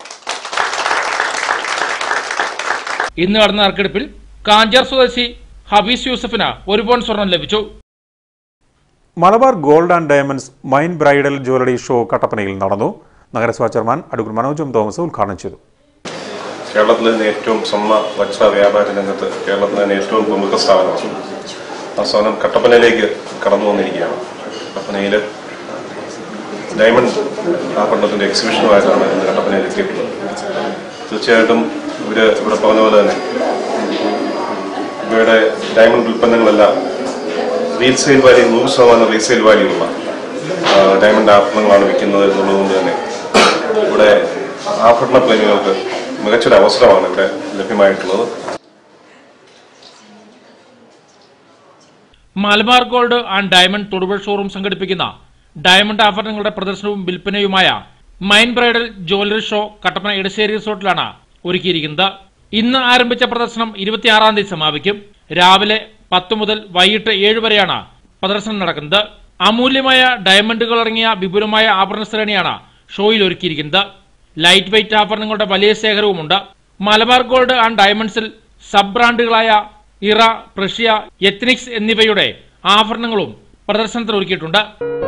ഇന്ന് നടന്ന നറുക്കെടുപ്പിൽ കാഞ്ചാർ സ്വദേശി ഹബീസ് യൂസഫിന് ഒരു പവൻ സ്വർണം ലഭിച്ചു Malabar Gold and Diamonds Mine bridal jewellery show കട്ടപ്പനയിൽ നടന്നു നഗരസഭാ ചെയർമാൻ അഡ്വക്കേറ്റ് മനോജ് തോമസ് ഉദ്ഘാടനം ചെയ്തു കേരളത്തിൽ തന്നെ ഏറ്റവും സ്വർണ്ണ വജ്ര വ്യാപാര രംഗത്ത് കേരളത്തിൽ തന്നെ ഏറ്റവും പ്രമുഖ സ്ഥാപനമാണ് ആ സ്ഥാപനം കട്ടപ്പനയിലേക്ക് കടന്നു വന്നിരിക്കുകയാണ് കട്ടപ്പനയിൽ ഡയമണ്ട് ആഭരണത്തിന്റെ എക്സിബിഷനുമായിട്ടാണ് ഇന്ന് കട്ടപ്പനയിൽ എത്തിയിട്ടുള്ളത് തീർച്ചയായിട്ടും ഇവര് ഇവിടെ പറഞ്ഞ പോലെ തന്നെ ഇവയുടെ ഡയമണ്ട് ഉൽപ്പന്നങ്ങളെല്ലാം റീസെയിൽ വാല്യൂ നൂറ് ശതമാനം റീസെയിൽ വാല്യൂ ഉള്ള ആ, ഡയമണ്ട് ആഭരണങ്ങളാണ് വിൽക്കുന്നത് എന്നുള്ളതുകൊണ്ട് തന്നെ ഇവിടെ ആഭരണ പ്രേമികൾക്ക് മികച്ചൊരു അവസരമാണ് ഇവിടെ ലഭ്യമായിട്ടുള്ളത് Malabar Gold and Diamond Thodupuzha showroom സംഘടിപ്പിക്കുന്ന ഡയമണ്ട് ആഭരണങ്ങളുടെ പ്രദർശനവും വിൽപ്പനയുമായ Mine bridal jewellery show Kattappana Edassery റിസോർട്ടിലാണ് ഒരുക്കിയിരിക്കുന്നത് ഇന്ന് ആരംഭിച്ച പ്രദർശനം ഇരുപത്തിയാറാം തീയതി സമാപിക്കും രാവിലെ പത്ത് മുതൽ വൈകിട്ട് ഏഴ് വരെയാണ് പ്രദർശനം നടക്കുന്നത് അമൂല്യമായ ഡയമണ്ടുകൾ അടങ്ങിയ വിപുലമായ ആഭരണ ശ്രേണിയാണ് ഷോയിൽ ഒരുക്കിയിരിക്കുന്നത് ലൈറ്റ് വെയിറ്റ് ആഭരണങ്ങളുടെ വലിയ ശേഖരവുമുണ്ട് മലബാർ ഗോൾഡ് ആൻഡ് ഡയമണ്ട്സിൽ സബ് ബ്രാൻഡുകളായ ഇറ പ്രഷ്യ എത്നിക്സ് എന്നിവയുടെ ആഭരണങ്ങളും പ്രദർശനത്തിൽ ഒരുക്കിയിട്ടുണ്ട്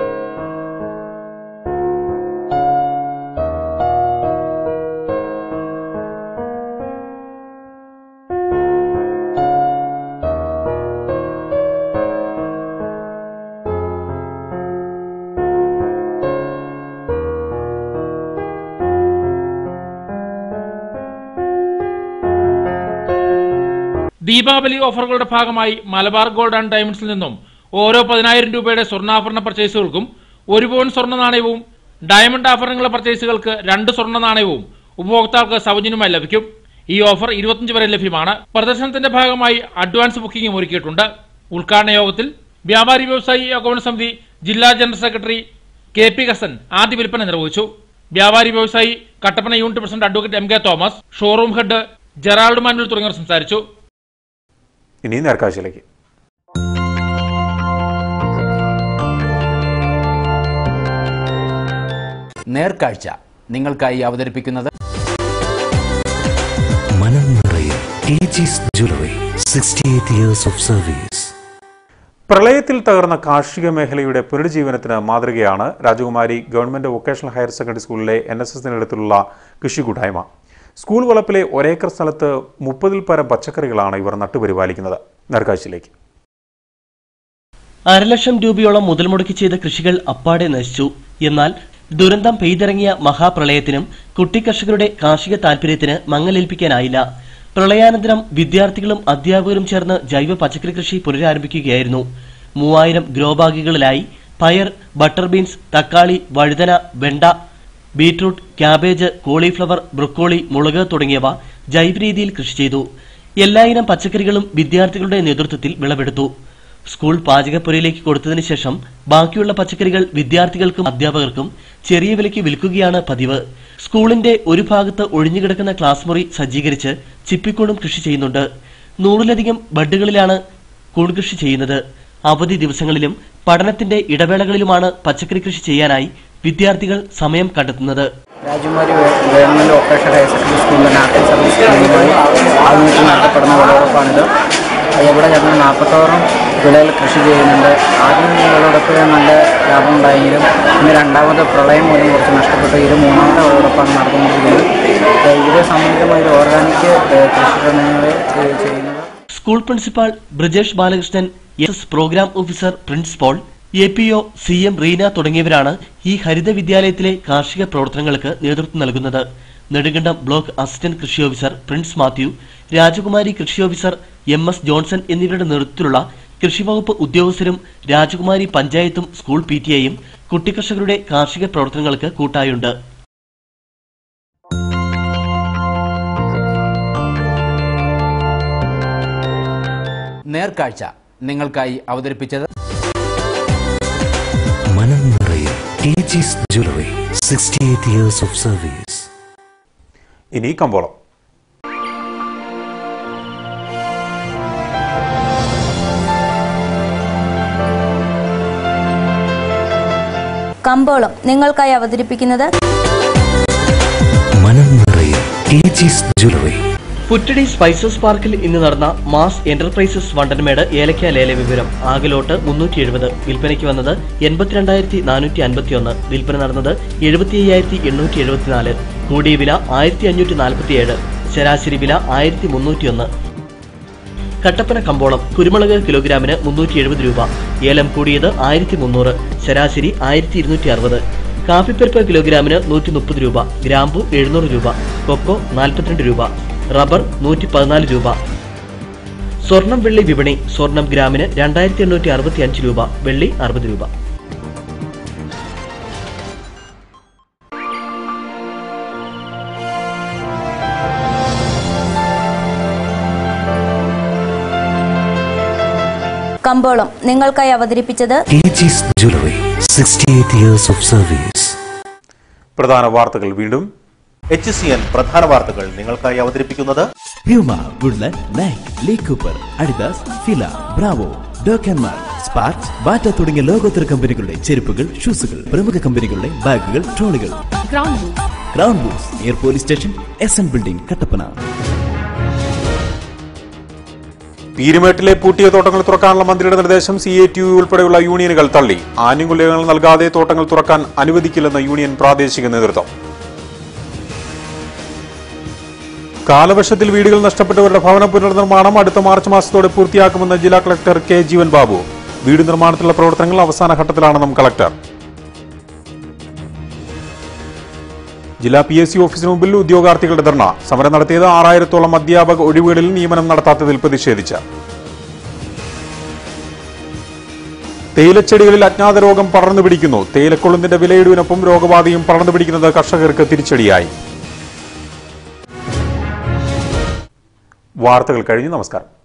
ദീപാവലി ഓഫറുകളുടെ ഭാഗമായി മലബാർ ഗോൾഡ് ആൻഡ് ഡയമണ്ട്സിൽ നിന്നും ഓരോ പതിനായിരം രൂപയുടെ സ്വർണ്ണാഭരണ പർച്ചേസുകൾക്കും ഒരു പവൻ സ്വർണ്ണ നാണയവും ഡയമണ്ട് ആഭരണങ്ങളുടെ പർച്ചേസുകൾക്ക് രണ്ട് സ്വർണ്ണ നാണയവും ഉപഭോക്താക്കൾക്ക് സൗജന്യമായി ലഭിക്കും ഈ ഓഫർ ഇരുപത്തിയഞ്ച് വരെ ലഭ്യമാണ് പ്രദർശനത്തിന്റെ ഭാഗമായി അഡ്വാൻസ് ബുക്കിംഗും ഒരുക്കിയിട്ടുണ്ട് ഉദ്ഘാടന യോഗത്തിൽ വ്യാപാരി വ്യവസായി ഏകോപന സമിതി ജില്ലാ general secretary K P Hassan ആദ്യ വിൽപ്പന നിർവഹിച്ചു വ്യാപാരി വ്യവസായി Kattappana unit president advocate M K Thomas showroom head Gerald Manuel തുടങ്ങിയവർ സംസാരിച്ചു ഇനി നേർക്കാഴ്ചയിലേക്ക് നേർക്കാഴ്ച നിങ്ങൾക്കായി അവതരിപ്പിക്കുന്നത് മനം നിറയെ teachers jewellery sixty eight years of service പ്രളയത്തിൽ തകർന്ന കാർഷിക മേഖലയുടെ പുനരുജ്ജീവനത്തിന് മാതൃകയാണ് Rajakumari government vocational higher secondary സ്കൂളിലെ എൻ എസ് എസിനടുത്തുള്ള കൃഷി കൂട്ടായ്മ സ്കൂൾ വളപ്പിലെ ഒരേക്കർ സ്ഥലത്ത് മുപ്പതിൽ പരം പച്ചക്കറികളാണ് ഇവർ നട്ടുപരിപാലിക്കുന്നത് നേർക്കാഴ്ചയിലേക്ക് അരലക്ഷം രൂപയോളം മുതൽ മുടക്കി ചെയ്ത കൃഷികൾ അപ്പാടെ നശിച്ചു എന്നാൽ ദുരന്തം പെയ്തിറങ്ങിയ മഹാപ്രളയത്തിനും കുട്ടിക്കർഷകരുടെ കാർഷിക താൽപര്യത്തിന് മങ്ങലേൽപ്പിക്കാനായില്ല പ്രളയാനന്തരം വിദ്യാർത്ഥികളും അധ്യാപകരും ചേർന്ന് ജൈവ പച്ചക്കറി കൃഷി പുനരാരംഭിക്കുകയായിരുന്നു മൂവായിരം ഗ്രോബാഗുകളിലായി പയർ ബട്ടർ ബീൻസ് തക്കാളി വഴുതന വെണ്ട ബീട്രൂട്ട് ക്യാബേജ് കോളിഫ്ലവർ ബ്രൊക്കോളി മുളക് തുടങ്ങിയവ ജൈവ രീതിയിൽ കൃഷി ചെയ്തു എല്ലായിനം പച്ചക്കറികളും വിദ്യാർത്ഥികളുടെ നേതൃത്വത്തിൽ വിളവെടുത്തു സ്കൂൾ പാചകപ്പുരയിലേക്ക് കൊടുത്തതിനു ശേഷം ബാക്കിയുള്ള പച്ചക്കറികൾ വിദ്യാർത്ഥികൾക്കും അധ്യാപകർക്കും ചെറിയ വിലയ്ക്ക് വിൽക്കുകയാണ് പതിവ് സ്കൂളിന്റെ ഒരു ഭാഗത്ത് ഒഴിഞ്ഞുകിടക്കുന്ന ക്ലാസ് മുറി സജ്ജീകരിച്ച് ചിപ്പിക്കൂണും കൃഷി ചെയ്യുന്നുണ്ട് നൂറിലധികം ബഡുകളിലാണ് കൂൺ കൃഷി ചെയ്യുന്നത് അവധി ദിവസങ്ങളിലും പഠനത്തിന്റെ ഇടവേളകളിലുമാണ് പച്ചക്കറി കൃഷി ചെയ്യാനായി വിദ്യാർത്ഥികൾ സമയം കണ്ടെത്തുന്നത് രാജകുമാരി ഗവൺമെൻറ് ഓപ്പറേഷൻ ഹയർ സെക്കൻഡറി സ്കൂളിലെ നാട്ടിൽ സർവീസ് സ്കീമുമായി ആഭിമുഖ്യം നടത്തപ്പെടുന്ന വിളവെടുപ്പാണിത് ഇവിടെ ഞങ്ങൾ നാൽപ്പത്തോളം വിളകൾ കൃഷി ചെയ്യുന്നുണ്ട് ആദ്യം വിളവെടുപ്പ് നല്ല ലാഭം ഉണ്ടായെങ്കിലും ഇന്ന് രണ്ടാമത് പ്രളയം മൂലം കുറച്ച് നഷ്ടപ്പെട്ടു ഇത് മൂന്നാമത്തെ വിളവെടുപ്പാണ് നടന്നുകൊണ്ടിരിക്കുന്നത് ഇത് സംബന്ധിതമായ ഒരു ഓർഗാനിക് കൃഷി തന്നെയാണ് ചെയ്യുന്നത് school principal Brijesh Balakrishnan S S programme officer principal A P O C M Reena തുടങ്ങിയവരാണ് ഈ ഹരിത വിദ്യാലയത്തിലെ കാർഷിക പ്രവർത്തനങ്ങൾക്ക് നേതൃത്വം നൽകുന്നത് നെടുങ്കണ്ടം ബ്ലോക്ക് അസിസ്റ്റന്റ് കൃഷി ഓഫീസർ പ്രിൻസ് മാത്യു രാജകുമാരി കൃഷി ഓഫീസർ എം എസ് ജോൺസൺ എന്നിവരുടെ നേതൃത്വത്തിലുള്ള കൃഷിവകുപ്പ് ഉദ്യോഗസ്ഥരും രാജകുമാരി പഞ്ചായത്തും സ്കൂൾ പി ടി ഐയും കുട്ടിക്കർഷകരുടെ കാർഷിക പ്രവർത്തനങ്ങൾക്ക് കൂട്ടായുണ്ട് നേർക്കാഴ്ച നിങ്ങൾക്കായി അവതരിപ്പിച്ചത് മനം നിറയെ teachers jewellery sixty eight years of service ഇനി കമ്പോളം കമ്പോളം നിങ്ങൾക്കായി അവതരിപ്പിക്കുന്നത് മനം നിറയെ ടീച്ചേഴ്സ് ജ്വല്ലറി പുറ്റടി സ്പൈസസ് പാർക്കിൽ ഇന്ന് നടന്ന മാസ് എന്റർപ്രൈസസ് വണ്ടൻമേട് ഏലക്ക ലേല വിവരം ആകെ ലോട്ട് മുന്നൂറ്റി എഴുപത് വിൽപ്പനയ്ക്ക് വന്നത് എൺപത്തിരണ്ടായിരത്തി നാനൂറ്റി അൻപത്തിയൊന്ന് വിൽപ്പന നടന്നത് എഴുപത്തി അയ്യായിരത്തി എണ്ണൂറ്റി എഴുപത്തിനാല് കൂടിയ വില ആയിരത്തി അഞ്ഞൂറ്റി നാൽപ്പത്തിയേഴ് ശരാശരി വില ആയിരത്തി മുന്നൂറ്റിയൊന്ന് കട്ടപ്പന കമ്പോളം കുരുമുളക് കിലോഗ്രാമിന് മുന്നൂറ്റി എഴുപത് രൂപ ഏലം കൂടിയത് ആയിരത്തി മുന്നൂറ് ശരാശരി ആയിരത്തി ഇരുന്നൂറ്റി അറുപത് കാപ്പിപ്പരിപ്പ് കിലോഗ്രാമിന് നൂറ്റി മുപ്പത് രൂപ ഗ്രാമ്പു എഴുന്നൂറ് രൂപ കൊക്കോ നാൽപ്പത്തിരണ്ട് രൂപ റബ്ബർ നൂറ്റി പതിനാല് രൂപ സ്വർണം വെള്ളി വിപണി സ്വർണം ഗ്രാമിന് രണ്ടായിരത്തി എണ്ണൂറ്റി അറുപത്തി അഞ്ച് രൂപ വെള്ളി അറുപത് രൂപ കമ്പോളം നിങ്ങൾക്കായി അവതരിപ്പിച്ചത് teachers jewellery sixty eight years of service പ്രധാന വാർത്തകൾ വീണ്ടും എച്ച് സി എൻ പ്രധാന വാർത്തകൾ നിങ്ങൾക്കായി അവതരിപ്പിക്കുന്നത് Puma Woodland Nike Lee Cooper Adidas Fila Bravo ഡോക്കൻമാർ സ്പാർക്സ് ബാറ്റ തുടങ്ങിയ ലോകോത്തര കമ്പനികളുടെ ചെരുപ്പുകൾ ഷൂസുകൾ പ്രമുഖ കമ്പനികളുടെ ബാഗുകൾ ട്രോളികൾ Crown booze near police station S N building Kattappana പീരുമേട്ടിലെ പൂട്ടിയ തോട്ടങ്ങൾ തുറക്കാനുള്ള മന്ത്രിയുടെ നിർദ്ദേശം സി എ ടി യു ഉൾപ്പെടെയുള്ള യൂണിയനുകൾ തള്ളി ആനുകൂല്യങ്ങൾ നൽകാതെ തോട്ടങ്ങൾ തുറക്കാൻ അനുവദിക്കില്ലെന്ന് യൂണിയൻ പ്രാദേശിക നേതൃത്വം കാലവർഷത്തിൽ വീടുകൾ നഷ്ടപ്പെട്ടവരുടെ ഭവന പുനർനിർമ്മാണം അടുത്ത മാർച്ച് മാസത്തോടെ പൂർത്തിയാക്കുമെന്ന് ജില്ലാ കളക്ടർ കെ ജീവൻ ബാബു വീട് നിർമ്മാണത്തിലുള്ള പ്രവർത്തനങ്ങൾ അവസാന ഘട്ടത്തിലാണെന്നും കളക്ടർ ജില്ലാ പി എസ് സി ഓഫീസിന് മുമ്പിൽ ഉദ്യോഗാർത്ഥികളുടെ ധർണ സമരം നടത്തിയത് ആറായിരത്തോളം അധ്യാപക ഒഴിവുകളിൽ നിയമനം നടത്താത്തതിൽ പ്രതിഷേധിച്ച് തേയിലച്ചെടികളിൽ അജ്ഞാത രോഗം പടർന്നു പിടിക്കുന്നു തേയിലക്കൊളുന്തിന്റെ വിലയിടിവിനൊപ്പം രോഗബാധയും പടർന്നു പിടിക്കുന്നത് കർഷകർക്ക് തിരിച്ചടിയായി വാർത്തകൾ കഴിഞ്ഞു നമസ്കാരം